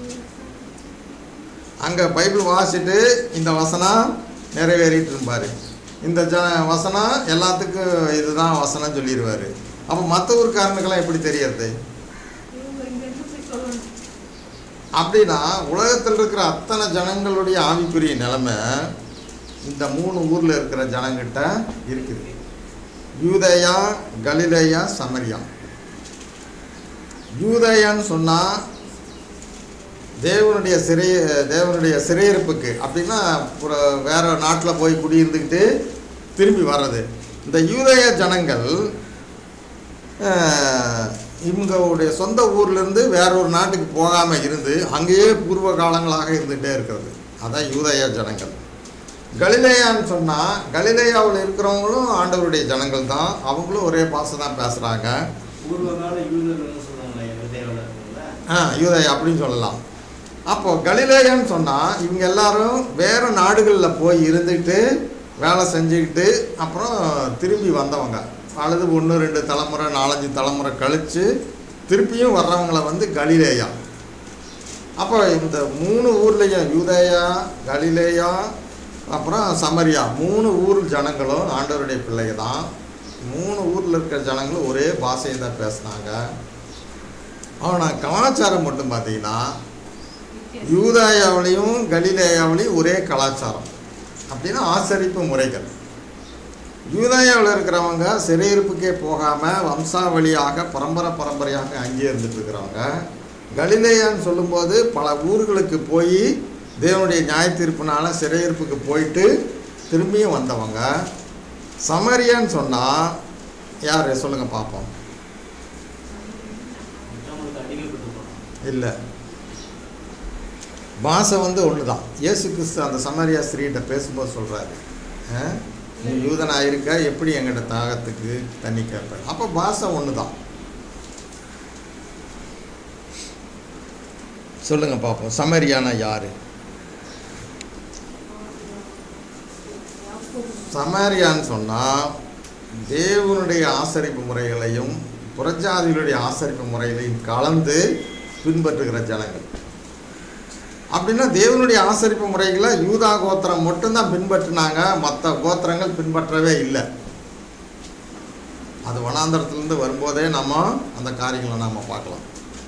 அங்கே பைபிள் வாசிட்டு இந்த வசனம் நிறைவேறிட்டு இருப்பார் இந்த ஜ வசனம் எல்லாத்துக்கும் இதுதான் வசனம் சொல்லிடுவார் அப்போ மற்ற ஊருக்காரனுக்கெல்லாம் எப்படி தெரியறது அப்படின்னா உலகத்தில் இருக்கிற அத்தனை ஜனங்களுடைய ஆவிக்குரிய நிலைமை இந்த மூணு ஊரில் இருக்கிற ஜனங்கிட்ட இருக்குது யூதேயா கலிலேயா சமரியா யூதேயான்னு சொன்னால் தேவனுடைய சிறை தேவனுடைய சிறையிருப்புக்கு அப்படின்னா ஒரு வேற நாட்டில் போய் குடியிருந்துக்கிட்டு திரும்பி வர்றது இந்த யூதேய ஜனங்கள் அஹ், இவங்களுடைய சொந்த ஊர்லேருந்து வேற ஒரு நாட்டுக்கு போகாமல் இருந்து அங்கேயே பூர்வ காலங்களாக இருந்துகிட்டே இருக்கிறது அதான் யூதேய ஜனங்கள் கலிலேயான்னு சொன்னால் கலிலேயாவில் இருக்கிறவங்களும் ஆண்டவருடைய ஜனங்கள் தான் அவங்களும் ஒரே பாஷை தான் பேசுகிறாங்க பூர்வகால யூதர்கள்னு சொல்றாங்களே எங்க தேவையில்ல இருக்குல்ல ஆ யூதேயா அப்படின்னு சொல்லலாம் அப்போ கலிலேயான்னு சொன்னால் இவங்க எல்லாரும் வேறு நாடுகளில் போய் இருந்துக்கிட்டு வேலை செஞ்சுக்கிட்டு அப்புறம் திரும்பி வந்தவங்க அல்லது ஒன்று ரெண்டு தலைமுறை நாலஞ்சு தலைமுறை கழித்து திருப்பியும் வர்றவங்கள வந்து கலிலேயா அப்போ இந்த மூணு ஊர்லேயும் யூதேயா கலிலேயா அப்புறம் சமரியா மூணு ஊர் ஜனங்களும் ஆண்டவருடைய பிள்ளைங்க தான் மூணு ஊரில் இருக்கிற ஜனங்களும் ஒரே பாஷையை தான் பேசுனாங்க ஆனால் கலாச்சாரம் மட்டும் பார்த்தீங்கன்னா யூதாயாவிலையும் கலிலேயாவிலையும் ஒரே கலாச்சாரம் அப்படின்னா ஆசரிப்பு முறைகள் யூதாயாவில் இருக்கிறவங்க சிறையிருப்புக்கே போகாமல் வம்சாவளியாக பரம்பரை பரம்பரையாக அங்கேயே இருந்துட்டு இருக்கிறவங்க கலிலேயான்னு சொல்லும்போது பல ஊர்களுக்கு போய் தேவனுடைய நியாய தீர்ப்புனால சிறையிருப்புக்கு போயிட்டு திரும்பியும் வந்தவங்க சமரியான்னு சொன்னால் யார் சொல்லுங்கள் பார்ப்போம் மொத்தமா அவங்களுக்கு அடிமைப்பட்டு போனோம் இல்லை பாஷை வந்து ஒன்று தான் இயேசு கிறிஸ்து அந்த சமரியா ஸ்திரீகிட்ட பேசும்போது சொல்கிறாரு நீ யூதனாக இருக்க எப்படி எங்கிட்ட தாகத்துக்கு தண்ணி கேட்ப அப்போ பாஷை ஒன்று தான் சொல்லுங்க பார்ப்போம் சமரியானா யாரு சமாரியான்னு சொன்னால் தேவனுடைய ஆசரிப்பு முறைகளையும் புறஜாதிகளுடைய ஆசரிப்பு முறைகளையும் கலந்து பின்பற்றுகிற ஜனங்கள் அப்படின்னா தேவனுடைய ஆசரிப்பு முறைகளை யூதா கோத்திரம் மட்டும்தான் பின்பற்றினாங்க மற்ற கோத்திரங்கள் பின்பற்றவே இல்லை அது வனாந்தரத்திலிருந்து வரும்போதே நம்ம அந்த காரியங்களை நாம் பார்க்கலாம்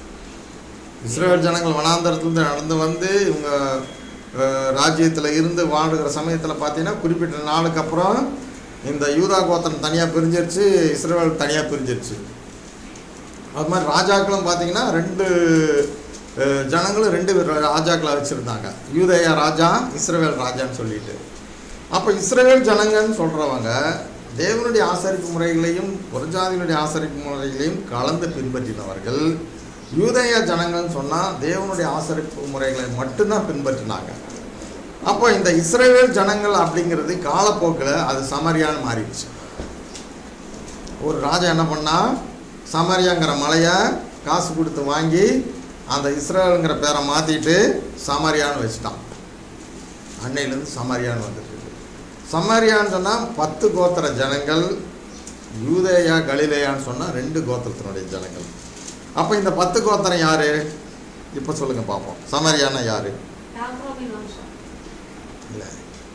இஸ்ரேல் ஜனங்கள் வனாந்தரத்திலிருந்து நடந்து வந்து இவங்க ராஜ்யத்தில் இருந்து வாழுகிற சமயத்தில் பார்த்தீங்கன்னா குறிப்பிட்ட நாளுக்கு அப்புறம் இந்த யூதா கோத்திரம் தனியாக பிரிஞ்சிருச்சு இஸ்ரேல் தனியாக பிரிஞ்சிருச்சு அது மாதிரி ராஜாக்களும் பார்த்தீங்கன்னா ரெண்டு அஹ், ஜனங்களும் ரெண்டு ராஜாக்களை வச்சுருந்தாங்க யூதேயா ராஜா இஸ்ரவேல் ராஜான்னு சொல்லிட்டு அப்போ இஸ்ரவேல் ஜனங்கன்னு சொல்கிறவங்க தேவனுடைய ஆசரிப்பு முறைகளையும் புறஜாதியினுடைய ஆசரிப்பு முறைகளையும் கலந்து பின்பற்றினவர்கள் யூதேயா ஜனங்கள்னு சொன்னால் தேவனுடைய ஆசரிப்பு முறைகளை மட்டும்தான் பின்பற்றினாங்க அப்போ இந்த இஸ்ரவேல் ஜனங்கள் அப்படிங்கிறது காலப்போக்கில் அது சமரியான்னு மாறிடுச்சு ஒரு ராஜா என்ன பண்ணா சமரியாங்கிற மலையை காசு கொடுத்து வாங்கி அந்த இஸ்ரேலுங்கிற பேரை மாற்றிட்டு சமரியான்னு வச்சுட்டான் அன்னையிலேருந்து சமரியான்னு வந்துட்டு இருக்கு சமரியான்னு சொன்னால் பத்து கோத்திர ஜனங்கள் யூதேயா கலிலேயான்னு சொன்னால் ரெண்டு கோத்திரத்தினுடைய ஜனங்கள் அப்போ இந்த பத்து கோத்திரம் யாரு இப்போ சொல்லுங்கள் பார்ப்போம் சமரியானா யாரு யாக்கோபின் வம்சம் இல்லை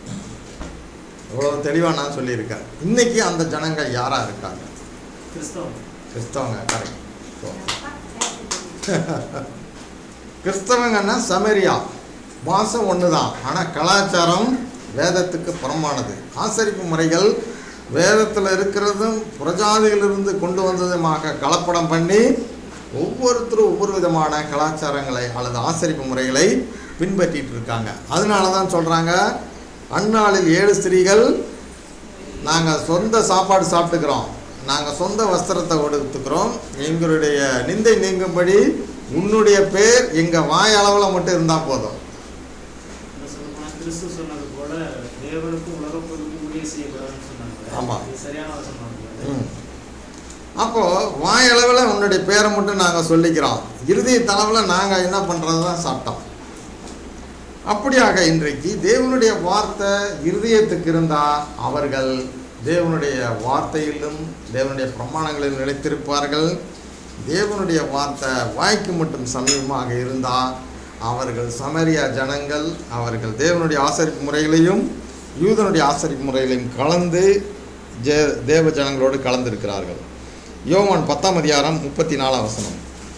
இவ்வளோ தெளிவாக நான் சொல்லியிருக்கேன் இன்னைக்கு அந்த ஜனங்கள் யாராக இருக்காங்க கிறிஸ்தவம் கிறிஸ்தவங்க கரெக்ட் அப்பா, சேர்த்து கிறிஸ்தவங்கன்னா சமரியா மாசம் ஒன்று தான் ஆனால் கலாச்சாரம் வேதத்துக்கு புறம்பானது ஆசரிப்பு முறைகள் வேதத்தில் இருக்கிறதும் புறஜாதியிலிருந்து கொண்டு வந்ததுமாக கலப்படம் பண்ணி ஒவ்வொருத்தரும் ஒவ்வொரு விதமான கலாச்சாரங்களை அல்லது ஆசரிப்பு முறைகளை பின்பற்றிட்டு இருக்காங்க அதனால தான் சொல்கிறாங்க அந்நாளில் ஏழு ஸ்திரீகள் நாங்கள் சொந்த சாப்பாடு சாப்பிட்டுக்கிறோம் நாங்கள் சொந்த வஸ்திரத்தை கொடுத்துக்கிறோம் எங்களுடைய நிந்தை நீங்கும்படி உன்னுடைய பேர் எங்கள் வாய் அளவில் மட்டும் இருந்தால் போதும் என்ன சொல்லப்போனா கிறிஸ்து சொன்னது போல தேவனுக்கும் உலக பொருளுக்கும் ஊழியம் செய்யக்கூடாதுன்னு சொன்னாங்க ஆமா. இது சரியான வசனம் அது. ம். அப்போ வாய் அளவில் உன்னுடைய பேரை மட்டும் நாங்கள் சொல்லிக்கிறோம் இறுதி தளவில் நாங்கள் என்ன பண்ணுறது தான் சாப்பிட்டோம் அப்படியாக இன்றைக்கு தேவனுடைய வார்த்தை இருதயத்துக்கு இருந்தால் அவர்கள் தேவனுடைய வார்த்தையிலும் தேவனுடைய பிரமாணங்களில் நிலைத்திருப்பார்கள் தேவனுடைய வார்த்தை வாய்க்கு மட்டும் சமீபமாக இருந்தால் அவர்கள் சமரியா ஜனங்கள் அவர்கள் தேவனுடைய ஆசரிப்பு முறைகளையும் யூதனுடைய ஆசரிப்பு முறைகளையும் கலந்து ஜே தேவ ஜனங்களோடு கலந்திருக்கிறார்கள் யோவான் பத்தாம் அதிகாரம் முப்பத்தி நாலாம் வசனம்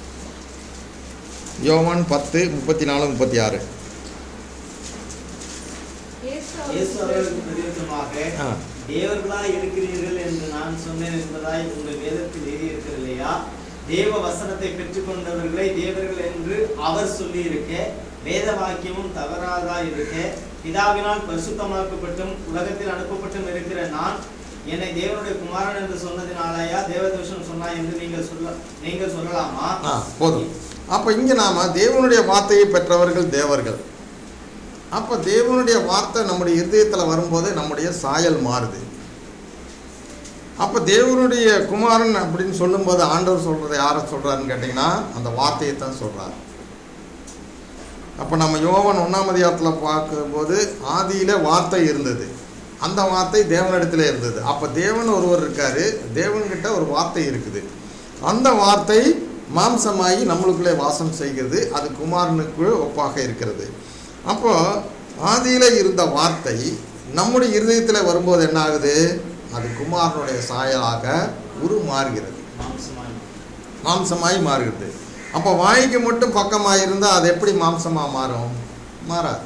யோவான் பத்து முப்பத்தி நாலு முப்பத்தி ஆறு இயேசு இயேசு அவர்களுக்கு அவர்களுக்கு பிரதியுத்தரமாக ஆ தேவர்களாய் இருக்கிறீர்கள் என்று நான் சொன்னேன் என்பதாய் உங்கள் வேதத்தில் எழுதியிருக்கிறது இல்லையா தேவ வசனத்தை பெற்றுக்கொண்டவர்களை தேவர்கள் என்று அவர் சொல்லி இருக்க வேத வாக்கியமும் தவறாதா இருக்க பிதாவினால் பரிசுத்தமாக்கப்பட்டும் உலகத்தில் அனுப்பப்பட்டும் இருக்கிற நான் என்னை தேவனுடைய குமாரன் என்று சொன்னதினாலயா தேவதோஷம் சொன்னாய் என்று நீங்கள் சொல்ல நீங்கள் சொல்லலாமா ஆ போதும் அப்போ இங்கே நாம் தேவனுடைய வார்த்தையை பெற்றவர்கள் தேவர்கள் அப்போ தேவனுடைய வார்த்தை நம்முடைய இருதயத்தில் வரும்போது நம்முடைய சாயல் மாறுது அப்போ தேவனுடைய குமாரன் அப்படின்னு சொல்லும்போது ஆண்டவர் சொல்கிறத யாரை சொல்கிறாருன்னு கேட்டிங்கன்னா அந்த வார்த்தையை தான் சொல்கிறார் அப்போ நம்ம யோவன் ஒன்றாம் அதிகாரத்தில் பார்க்கும்போது ஆதியில் வார்த்தை இருந்தது அந்த வார்த்தை தேவனிடத்தில் இருந்தது அப்போ தேவன் ஒருவர் இருக்கார் தேவன்கிட்ட ஒரு வார்த்தை இருக்குது அந்த வார்த்தை மாம்சமாகி நம்மளுக்குள்ளே வாசம் செய்கிறது அது குமாரனுக்கு ஒப்பாக இருக்கிறது அப்போ ஆதியில் இருந்த வார்த்தை நம்முடைய இருதயத்தில் வரும்போது என்ன ஆகுது அது குமாரனுடைய சாயலாக உருமாறுகிறது மாம்சமாய் மாம்சமாய் மாறுகிறது அப்போ வாய்க்கு மட்டும் பக்கமாக இருந்தால் அது எப்படி மாம்சமாக மாறும் மாறாது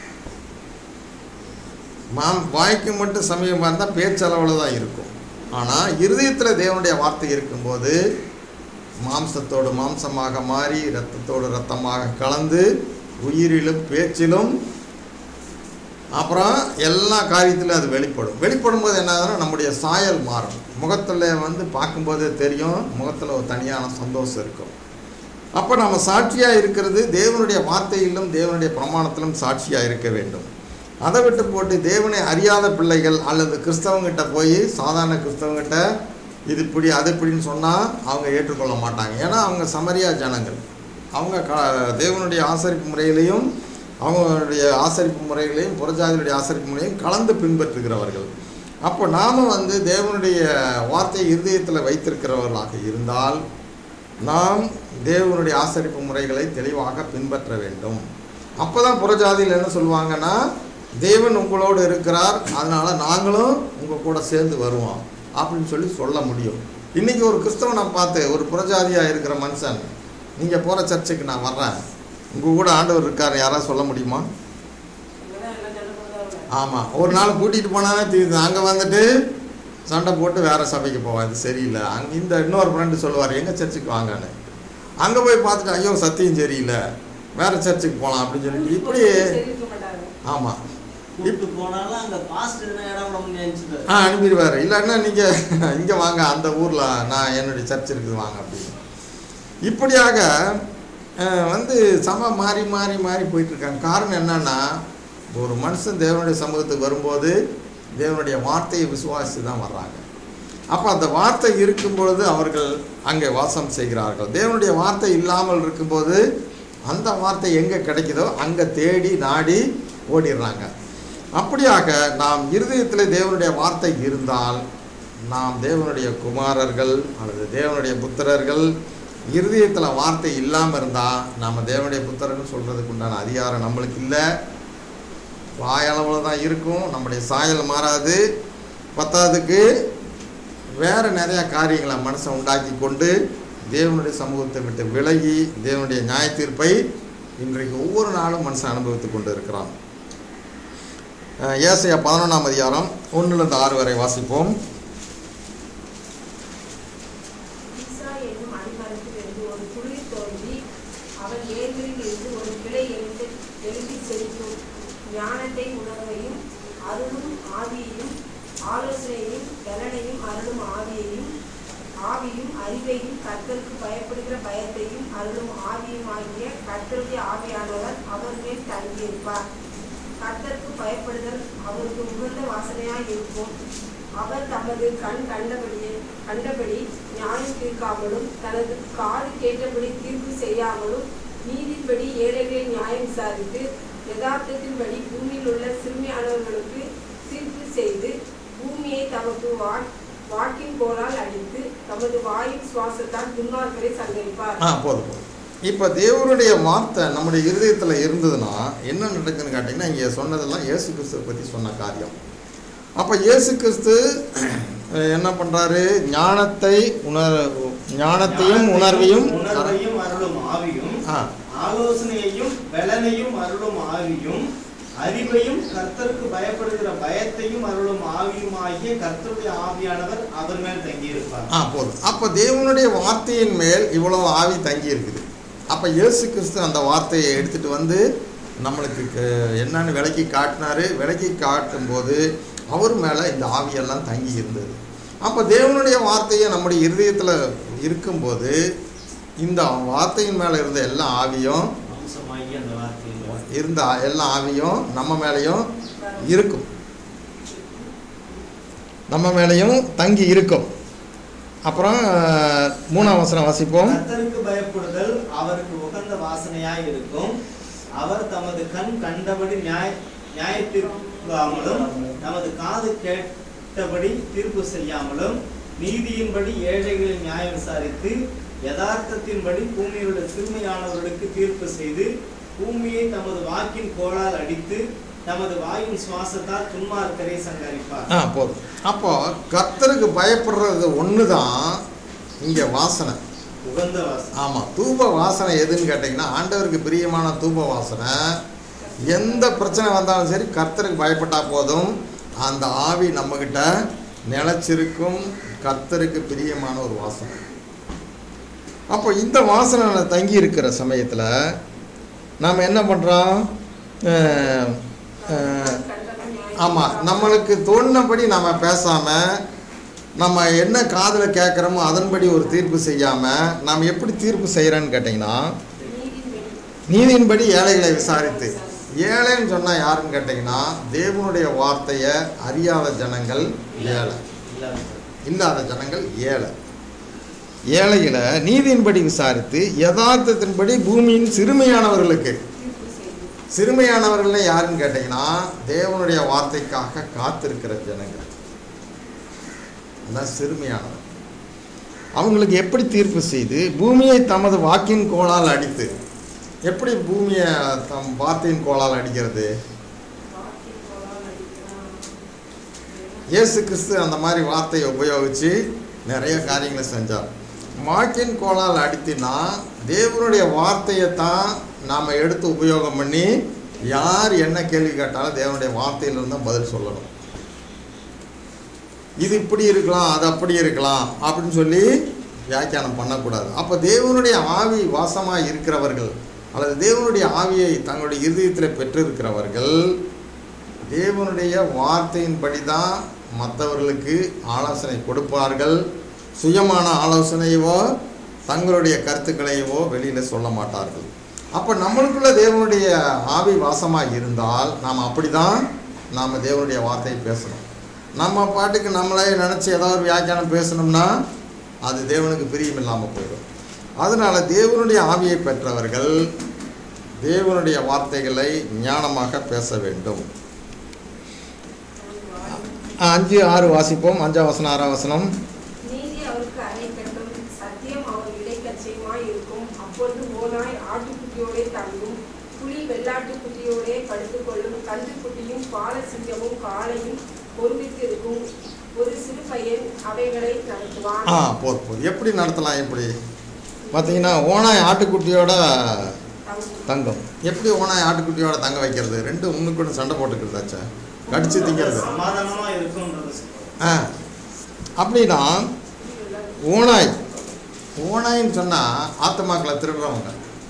மாம் வாய்க்கு மட்டும் சமீபமாக இருந்தால் பேச்சளவில் தான் இருக்கும் ஆனால் இருதயத்தில் தேவனுடைய வார்த்தை இருக்கும்போது மாம்சத்தோடு மாம்சமாக மாறி இரத்தத்தோடு இரத்தமாக கலந்து உயிரிலும் பேச்சிலும் அப்புறம் எல்லா காரியத்திலும் அது வெளிப்படும் வெளிப்படும் போது என்ன ஆகுதுன்னா நம்முடைய சாயல் மாறும் முகத்தில் வந்து பார்க்கும்போதே தெரியும் முகத்தில் ஒரு தனியான சந்தோஷம் இருக்கும் அப்போ நம்ம சாட்சியாக இருக்கிறது தேவனுடைய வார்த்தையிலும் தேவனுடைய பிரமாணத்திலும் சாட்சியாக இருக்க வேண்டும் அதை விட்டு போட்டு தேவனை அறியாத பிள்ளைகள் அல்லது கிறிஸ்தவங்கிட்ட போய் சாதாரண கிறிஸ்தவங்கிட்ட இது இப்படி அது இப்படின்னு சொன்னால் அவங்க ஏற்றுக்கொள்ள மாட்டாங்க ஏன்னா அவங்க சமரியா ஜனங்கள் அவங்க க தேவனுடைய ஆசரிப்பு முறையிலையும் அவங்களுடைய ஆசரிப்பு முறைகளையும் புறஜாதிகளுடைய ஆசரிப்பு முறையும் கலந்து பின்பற்றுகிறவர்கள் அப்போ நாம் வந்து தேவனுடைய வார்த்தையை இருதயத்தில் வைத்திருக்கிறவர்களாக இருந்தால் நாம் தேவனுடைய ஆசரிப்பு முறைகளை தெளிவாக பின்பற்ற வேண்டும் அப்போ தான் புறஜாதியில் என்ன சொல்லுவாங்கன்னா தேவன் உங்களோடு இருக்கிறார் அதனால் நாங்களும் உங்கள் கூட சேர்ந்து வருவோம் அப்படின்னு சொல்லி சொல்ல முடியும் இன்றைக்கி ஒரு கிறிஸ்தவனை பார்த்து ஒரு புறஜாதியாக இருக்கிற மனுஷன் நீங்கள் போகிற சர்ச்சுக்கு நான் வர்றேன் உங்கள் கூட ஆண்டவர் இருக்கார் யாராவது சொல்ல முடியுமா ஆமாம் ஒரு நாள் கூட்டிகிட்டு போனாலே தீர்ந்து அங்கே வந்துட்டு சண்டை போட்டு வேறு சபைக்கு போவான் இது சரியில்லை அங்கே இந்த இன்னொரு ஃப்ரெண்டு சொல்லுவார் எங்கள் சர்ச்சுக்கு வாங்கன்னு அங்கே போய் பார்த்துட்டு ஐயோ சத்தியம் சரியில்லை வேறு சர்ச்சுக்கு போகலாம் அப்படின்னு சொல்லிட்டு இப்படி ஆமாம் கூப்பிட்டு போனாலும் அங்க பாஸ்ட் எதுனா இடம் விட முடியாது ஆ அனுப்பிடுவார் இல்லைன்னா நீங்கள் இங்கே வாங்க அந்த ஊரில் நான் என்னுடைய சர்ச் இருக்குது வாங்க அப்படின்னு இப்படியாக அஹ், வந்து சபை மாறி மாறி மாறி போயிட்டுருக்காங்க காரணம் என்னன்னா ஒரு மனுஷன் தேவனுடைய சமூகத்துக்கு வரும்போது தேவனுடைய வார்த்தையை விசுவாசித்து தான் வர்றாங்க அப்போ அந்த வார்த்தை இருக்கும் பொழுது அவர்கள் அங்கே வாசம் செய்கிறார்கள் தேவனுடைய வார்த்தை இல்லாமல் இருக்கும்போது அந்த வார்த்தை எங்கே கிடைக்குதோ அங்கே தேடி நாடி ஓடிடுறாங்க அப்படியாக நாம் இருதயத்தில் தேவனுடைய வார்த்தை இருந்தால் நாம் தேவனுடைய குமாரர்கள் அல்லது தேவனுடைய புத்திரர்கள் இருதயத்தில் வார்த்தை இல்லாமல் இருந்தால் நாம் தேவனுடைய புத்திரர்கள் சொல்கிறதுக்கு உண்டான அதிகாரம் நம்மளுக்கு இல்லை வாயளவில் தான் இருக்கும் நம்முடைய சாயல் மாறாது பத்தாவதுக்கு வேறு நிறையா காரியங்களை மனசை உண்டாக்கி கொண்டு தேவனுடைய சமூகத்தை விட்டு விலகி தேவனுடைய நியாய தீர்ப்பை இன்றைக்கு ஒவ்வொரு நாளும் மனுஷன் அனுபவித்து கொண்டு இருக்கிறான் அஹ் ஏசாயா பதினொன்றாம் அதிகாரம் ஒன்றுலேருந்து ஆறு வரை வாசிப்போம் ஈசா என்னும் அடிமரத்திலிருந்து ஒரு துளிர் தோன்றி அவன் ஏர்களில் இருந்து ஒரு கிளை எழுந்து எழுதி செழிக்கும் ஞானத்தை உணர்வையும் அருளும் ஆவியையும் ஆலோசனையும் பலனையும் அருளும் ஆவியையும் ஆவியும் அறிவையும் கர்த்தருக்கு பயப்படுகிற பயத்தையும் அருளும் ஆவியும் ஆகிய கர்த்தருடைய ஆவியானவர் அவர் மேல் தங்கியிருப்பார் கர்த்தருக்கு பயப்படுதல் அவருக்கு உகந்த வாசனையாய் இருக்கும் அவர் தமது கண் கண்டபடியே கண்டபடி நியாயம் தீர்க்காமலும் தனது காது கேட்டபடி தீர்ப்பு செய்யாமலும் நீதின்படி ஏழைகளை நியாயம் விசாரித்து யதார்த்தத்தின்படி பூமியில் உள்ள சிறுமியானவர்களுக்கு தீர்ப்பு செய்து பூமியை தமக்கு வாட் வாக்கின் கோலால் அடித்து தமது வாயின் சுவாசத்தால் துன்மார்க்கரை சங்கரிப்பார் ஆ போதும் போதும் இப்போ தேவனுடைய வார்த்தை நம்முடைய இருதயத்தில் இருந்ததுன்னா என்ன நடக்குதுன்னு கேட்டிங்கன்னா இங்கே சொன்னதெல்லாம் இயேசு கிறிஸ்துவை பற்றி சொன்ன காரியம் அப்போ இயேசு கிறிஸ்து அஹ், என்ன பண்ணுறாரு ஞானத்தை உணர் ஞானத்தையும் உணர்வையும் உணர்வையும் அருளும் ஆவியும் ஆ ஆலோசனையையும் பலனையும் அருளும் ஆவியும் அறிவையும் கர்த்தருக்கு பயப்படுகிற பயத்தையும் அருளும் ஆவியுமாகிய கர்த்தருடைய ஆவியானவர் அவர் மேல் தங்கியிருப்பார் ஆ போதும் அப்போ தேவனுடைய வார்த்தையின் மேல் இவ்வளவு ஆவி தங்கி இருக்குது அப்போ இயேசு கிறிஸ்து அந்த வார்த்தையை எடுத்துட்டு வந்து நம்மளுக்கு க- என்னன்னு விளக்கி காட்டினாரு விளக்கி காட்டும்போது அவர் மேலே இந்த ஆவியெல்லாம் தங்கி இருந்தது அப்போ தேவனுடைய வார்த்தையை நம்முடைய இருதயத்தில் இருக்கும்போது இந்த வார்த்தையின் மேலே இருந்த எல்லா ஆவியும் அம்சமாகி அந்த வார்த்தையில் இருந்த எல்லா ஆவியும் நம்ம மேலேயும் இருக்கும் நம்ம மேலேயும் தங்கி இருக்கும் அப்புறம் அஹ், மூணாம் வசனம் வாசிப்போம் கர்த்தருக்கு பயப்படுதல் அவருக்கு உகந்த வாசனையாய் இருக்கும் அவர் தமது கண் கண்டபடி நியாய நியாயத்தீர்க்காமலும் நமது காது கேட்டபடி தீர்ப்பு செய்யாமலும் நீதியின்படி ஏழைகளை நியாயம் விசாரித்து யதார்த்தத்தின்படி பூமியில் உள்ள சிறுமையானவர்களுக்கு தீர்ப்பு செய்து பூமியை தமது வாக்கின் கோளால் அடித்து தமது வாயின் சுவாசத்தால் துன்மார்க்கரை சங்கரிப்பார் ஆ போதும் அப்போ கர்த்தருக்கு பயப்படுறது ஒன்று தான் இங்கே வாசனை உகந்த வாசனை ஆமாம் தூப வாசனை எதுன்னு கேட்டிங்கன்னா ஆண்டவருக்கு பிரியமான தூப வாசனை எந்த பிரச்சனை வந்தாலும் சரி கர்த்தருக்கு பயப்பட்டா போதும் அந்த ஆவி நம்மக்கிட்ட நிலச்சிருக்கும் கர்த்தருக்கு பிரியமான ஒரு வாசனை அப்போ இந்த வாசனை தங்கி இருக்கிற சமயத்தில் நாம் என்ன பண்ணுறோம் ஆமாம் நம்மளுக்கு தோணுனபடி நம்ம பேசாமல் நம்ம என்ன காதில் கேட்குறோமோ அதன்படி ஒரு தீர்ப்பு செய்யாமல் நாம் எப்படி தீர்ப்பு செய்கிறோன்னு கேட்டிங்கன்னா நீதிபதி நீதியின்படி ஏழைகளை விசாரித்து ஏழைன்னு சொன்னால் யாருன்னு கேட்டிங்கன்னா தேவனுடைய வார்த்தையை அறியாத ஜனங்கள் ஏழை இல்லாத ஜனங்கள் ஏழை ஏழைகளை நீதியின்படி விசாரித்து யதார்த்தத்தின்படி பூமியின் சிறுமையானவர்களுக்கு தீர்ப்பு செய்து சிறுமையானவர்கள்னு யாருன்னு கேட்டிங்கன்னா தேவனுடைய வார்த்தைக்காக காத்திருக்கிற ஜனங்கள் அதான் சிறுமையானவர் அவங்களுக்கு எப்படி தீர்ப்பு செய்து பூமியை தமது வாக்கின் கோளால் அடித்து எப்படி பூமியை தம் வார்த்தையின் கோளால் அடிக்கிறது வாக்கி போலால் அடிக்கிறான் இயேசு கிறிஸ்து அந்த மாதிரி வார்த்தையை உபயோகித்து நிறைய காரியங்களை செஞ்சார் வாக்கின் கோளால் அடித்தினா தேவனுடைய வார்த்தையை தான் நாம் எடுத்து உபயோகம் பண்ணி யார் என்ன கேள்வி கேட்டாலும் தேவனுடைய வார்த்தையிலிருந்து தான் பதில் சொல்லணும் இது இப்படி இருக்கலாம் அது அப்படி இருக்கலாம் அப்படின்னு சொல்லி வியாக்கியானம் பண்ணக்கூடாது அப்போ தேவனுடைய ஆவி வாசமாக இருக்கிறவர்கள் அல்லது தேவனுடைய ஆவியை தங்களுடைய இருதயத்தில் பெற்றிருக்கிறவர்கள் தேவனுடைய வார்த்தையின்படி தான் மற்றவர்களுக்கு ஆலோசனை கொடுப்பார்கள் சுயமான ஆலோசனையவோ தங்களுடைய கருத்துக்களையவோ வெளியில் சொல்ல மாட்டார்கள் அப்போ நம்மளுக்குள்ள தேவனுடைய ஆவி வாசமாக இருந்தால் நாம் அப்படி தான் நாம் தேவனுடைய வார்த்தையை பேசணும் நம்ம பாட்டுக்கு நம்மளே நினச்சி ஏதாவது ஒரு வியாக்கியானம் பேசணும்னா அது தேவனுக்கு பிரியம் இல்லாமல் போயிடும் அதனால் தேவனுடைய ஆவியை பெற்றவர்கள் தேவனுடைய வார்த்தைகளை ஞானமாக பேச வேண்டும் அஞ்சு ஆறு வாசிப்போம் அஞ்சாம் வசனம் ஆறாம் வசனம் நீதி அவருக்கு அணைக்கட்டும் சத்தியம் அவர் இடைக்கச்சையுமாய் இருக்கும் அப்பொழுது ஓனாய் ஆட்டுக்குட்டியோடே தங்கும் புலி வெள்ளாட்டுக்குட்டியோடே படுத்துக்கொள்ளும் கன்றுக்குட்டியும் பாலசிங்கமும் காளையும் ஒருமித்து இருக்கும் ஒரு சிறு பையன் அவைகளை நடத்துவான் ஆ போதும் போதும் எப்படி நடத்தலாம் எப்படி பார்த்தீங்கன்னா ஓனாய் ஆட்டுக்குட்டியோட தங்கும். தங்கம் எப்படி ஓனாய் ஆட்டுக்குட்டியோட தங்க வைக்கிறது ரெண்டு ஒன்றுக்கு ஒன்று சண்டை போட்டுக்கிறதாச்சா கடிச்சு திங்கிறது சமாதானமா இருக்கும்ன்றது சொல்றோம். ஆ அப்படின்னா ஓனாய் ஓனாயின்னு சொன்னால் ஆத்தமாக்களை திருடுறவங்க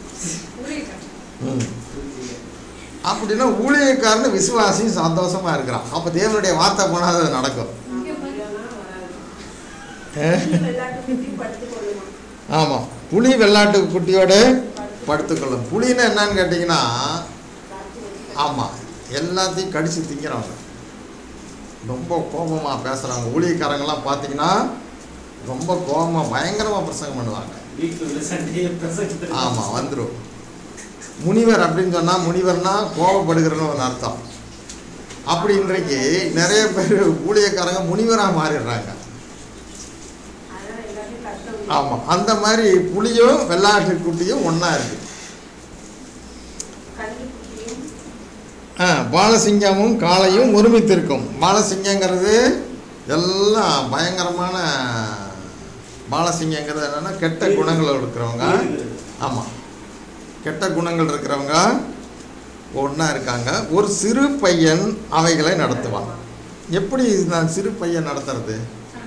ம் அப்படின்னா ஊழியக்காரனு விசுவாசி சந்தோஷமாக இருக்கிறான் அப்போ தேவனுடைய வார்த்தை போனால் அது நடக்கும் இல்லைன்னா வராது. ஆ? புலி வெள்ளாட்டுக்குட்டி படுத்துக்கொள்ளுமா ஆமாம் புலி வெள்ளாட்டு குட்டியோடு படுத்துக்கொள்ளும் புலின்னு என்னன்னு கேட்டிங்கன்னா ஆமாம் எல்லாத்தையும் கடிச்சு திங்கிறவங்க ரொம்ப கோபமாக பேசுகிறவங்க ஊழியக்காரங்கெல்லாம் பார்த்தீங்கன்னா ரொம்ப கோபமாக பயங்கரமாக பிரசங்கம் பண்ணுவாங்க வீட்டுல உள்ள சண்டையை பிரசங்கத்தில் ஆமாம் வந்துடும் முனிவர் அப்படின்னு சொன்னால் முனிவர்னா கோபப்படுகிறன்னு ஒரு அர்த்தம் அப்படி இன்றைக்கு நிறைய பேர் ஊழியக்காரங்க முனிவராக மாறிடுறாங்க அதனால எல்லாத்தையும் கஷ்டம் ஆமாம் அந்த மாதிரி புலியும் வெள்ளாட்டு குட்டியும் ஒன்றா இருக்கு கன்றுக்குட்டியும் ஆ பாலசிங்கமும் காளையும் ஒருமித்திருக்கும் பாலசிங்கங்கிறது எல்லாம் பயங்கரமான பாலசிங்கங்கிறது என்னென்னா கெட்ட குணங்கள் இருக்கிறவங்க ஆமாம் கெட்ட குணங்கள் இருக்கிறவங்க ஒன்றா இருக்காங்க ஒரு சிறு பையன் அவைகளை நடத்துவான் எப்படி நான் சிறு பையன் நடத்துறது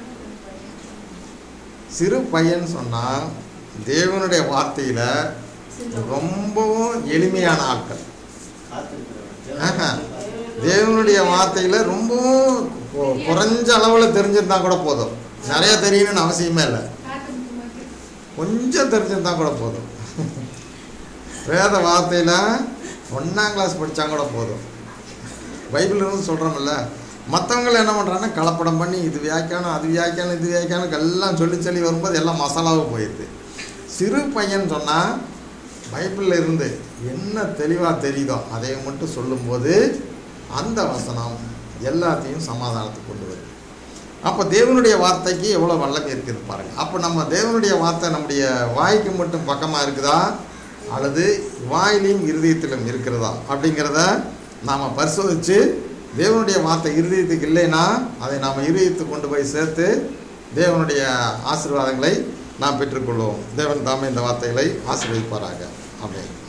சிறு பையன் சொன்னால் தேவனுடைய வார்த்தையில் ரொம்பவும் எளிமையான ஆட்கள் ஆஹா. தேவனுடைய வார்த்தையில் ரொம்பவும் கொ- குறைஞ்ச அளவில் தெரிஞ்சிருந்தா கூட போதும் நிறைய தெரியணும்னு அவசியமே இல்லை கொஞ்சம் தெரிஞ்சிருந்தா கூட போதும் வேத வார்த்தையில் ஒன்றாம் கிளாஸ் படித்தா கூட போதும் பைபிள் இருந்து சொல்கிறோம்ல மற்றவங்க என்ன பண்ணுறாங்கன்னா கலப்படம் பண்ணி இது வியாக்கியானம் அது வியாக்கியானம் இது வியாக்கியானம் எல்லாம் சொல்லி சொல்லி வரும்போது எல்லாம் மசாலாவும் போயிடுது சிறு பையன் சொன்னால் பைபிளில் இருந்து என்ன தெளிவாக தெரியுதோ அதை மட்டும் சொல்லும்போது அந்த வசனம் எல்லாத்தையும் சமாதானத்துக்கு கொண்டு வருது அப்போ தேவனுடைய வார்த்தைக்கு எவ்வளோ வல்லமை இருக்குது பாருங்க அப்போ நம்ம தேவனுடைய வார்த்தை நம்முடைய வாய்க்கு மட்டும் பக்கமாக இருக்குதா அல்லது வாயிலையும் இருதயத்திலும் இருக்கிறதா அப்படிங்கிறத நாம் பரிசோதித்து தேவனுடைய வார்த்தை இருதயத்துக்கு இல்லைன்னா அதை நாம் இருதயத்துக்கு கொண்டு போய் சேர்த்து தேவனுடைய ஆசீர்வாதங்களை நாம் பெற்றுக்கொள்வோம் தேவன் தாமே இந்த வார்த்தைகளை ஆசீர்வதிப்பாராக ஆமென்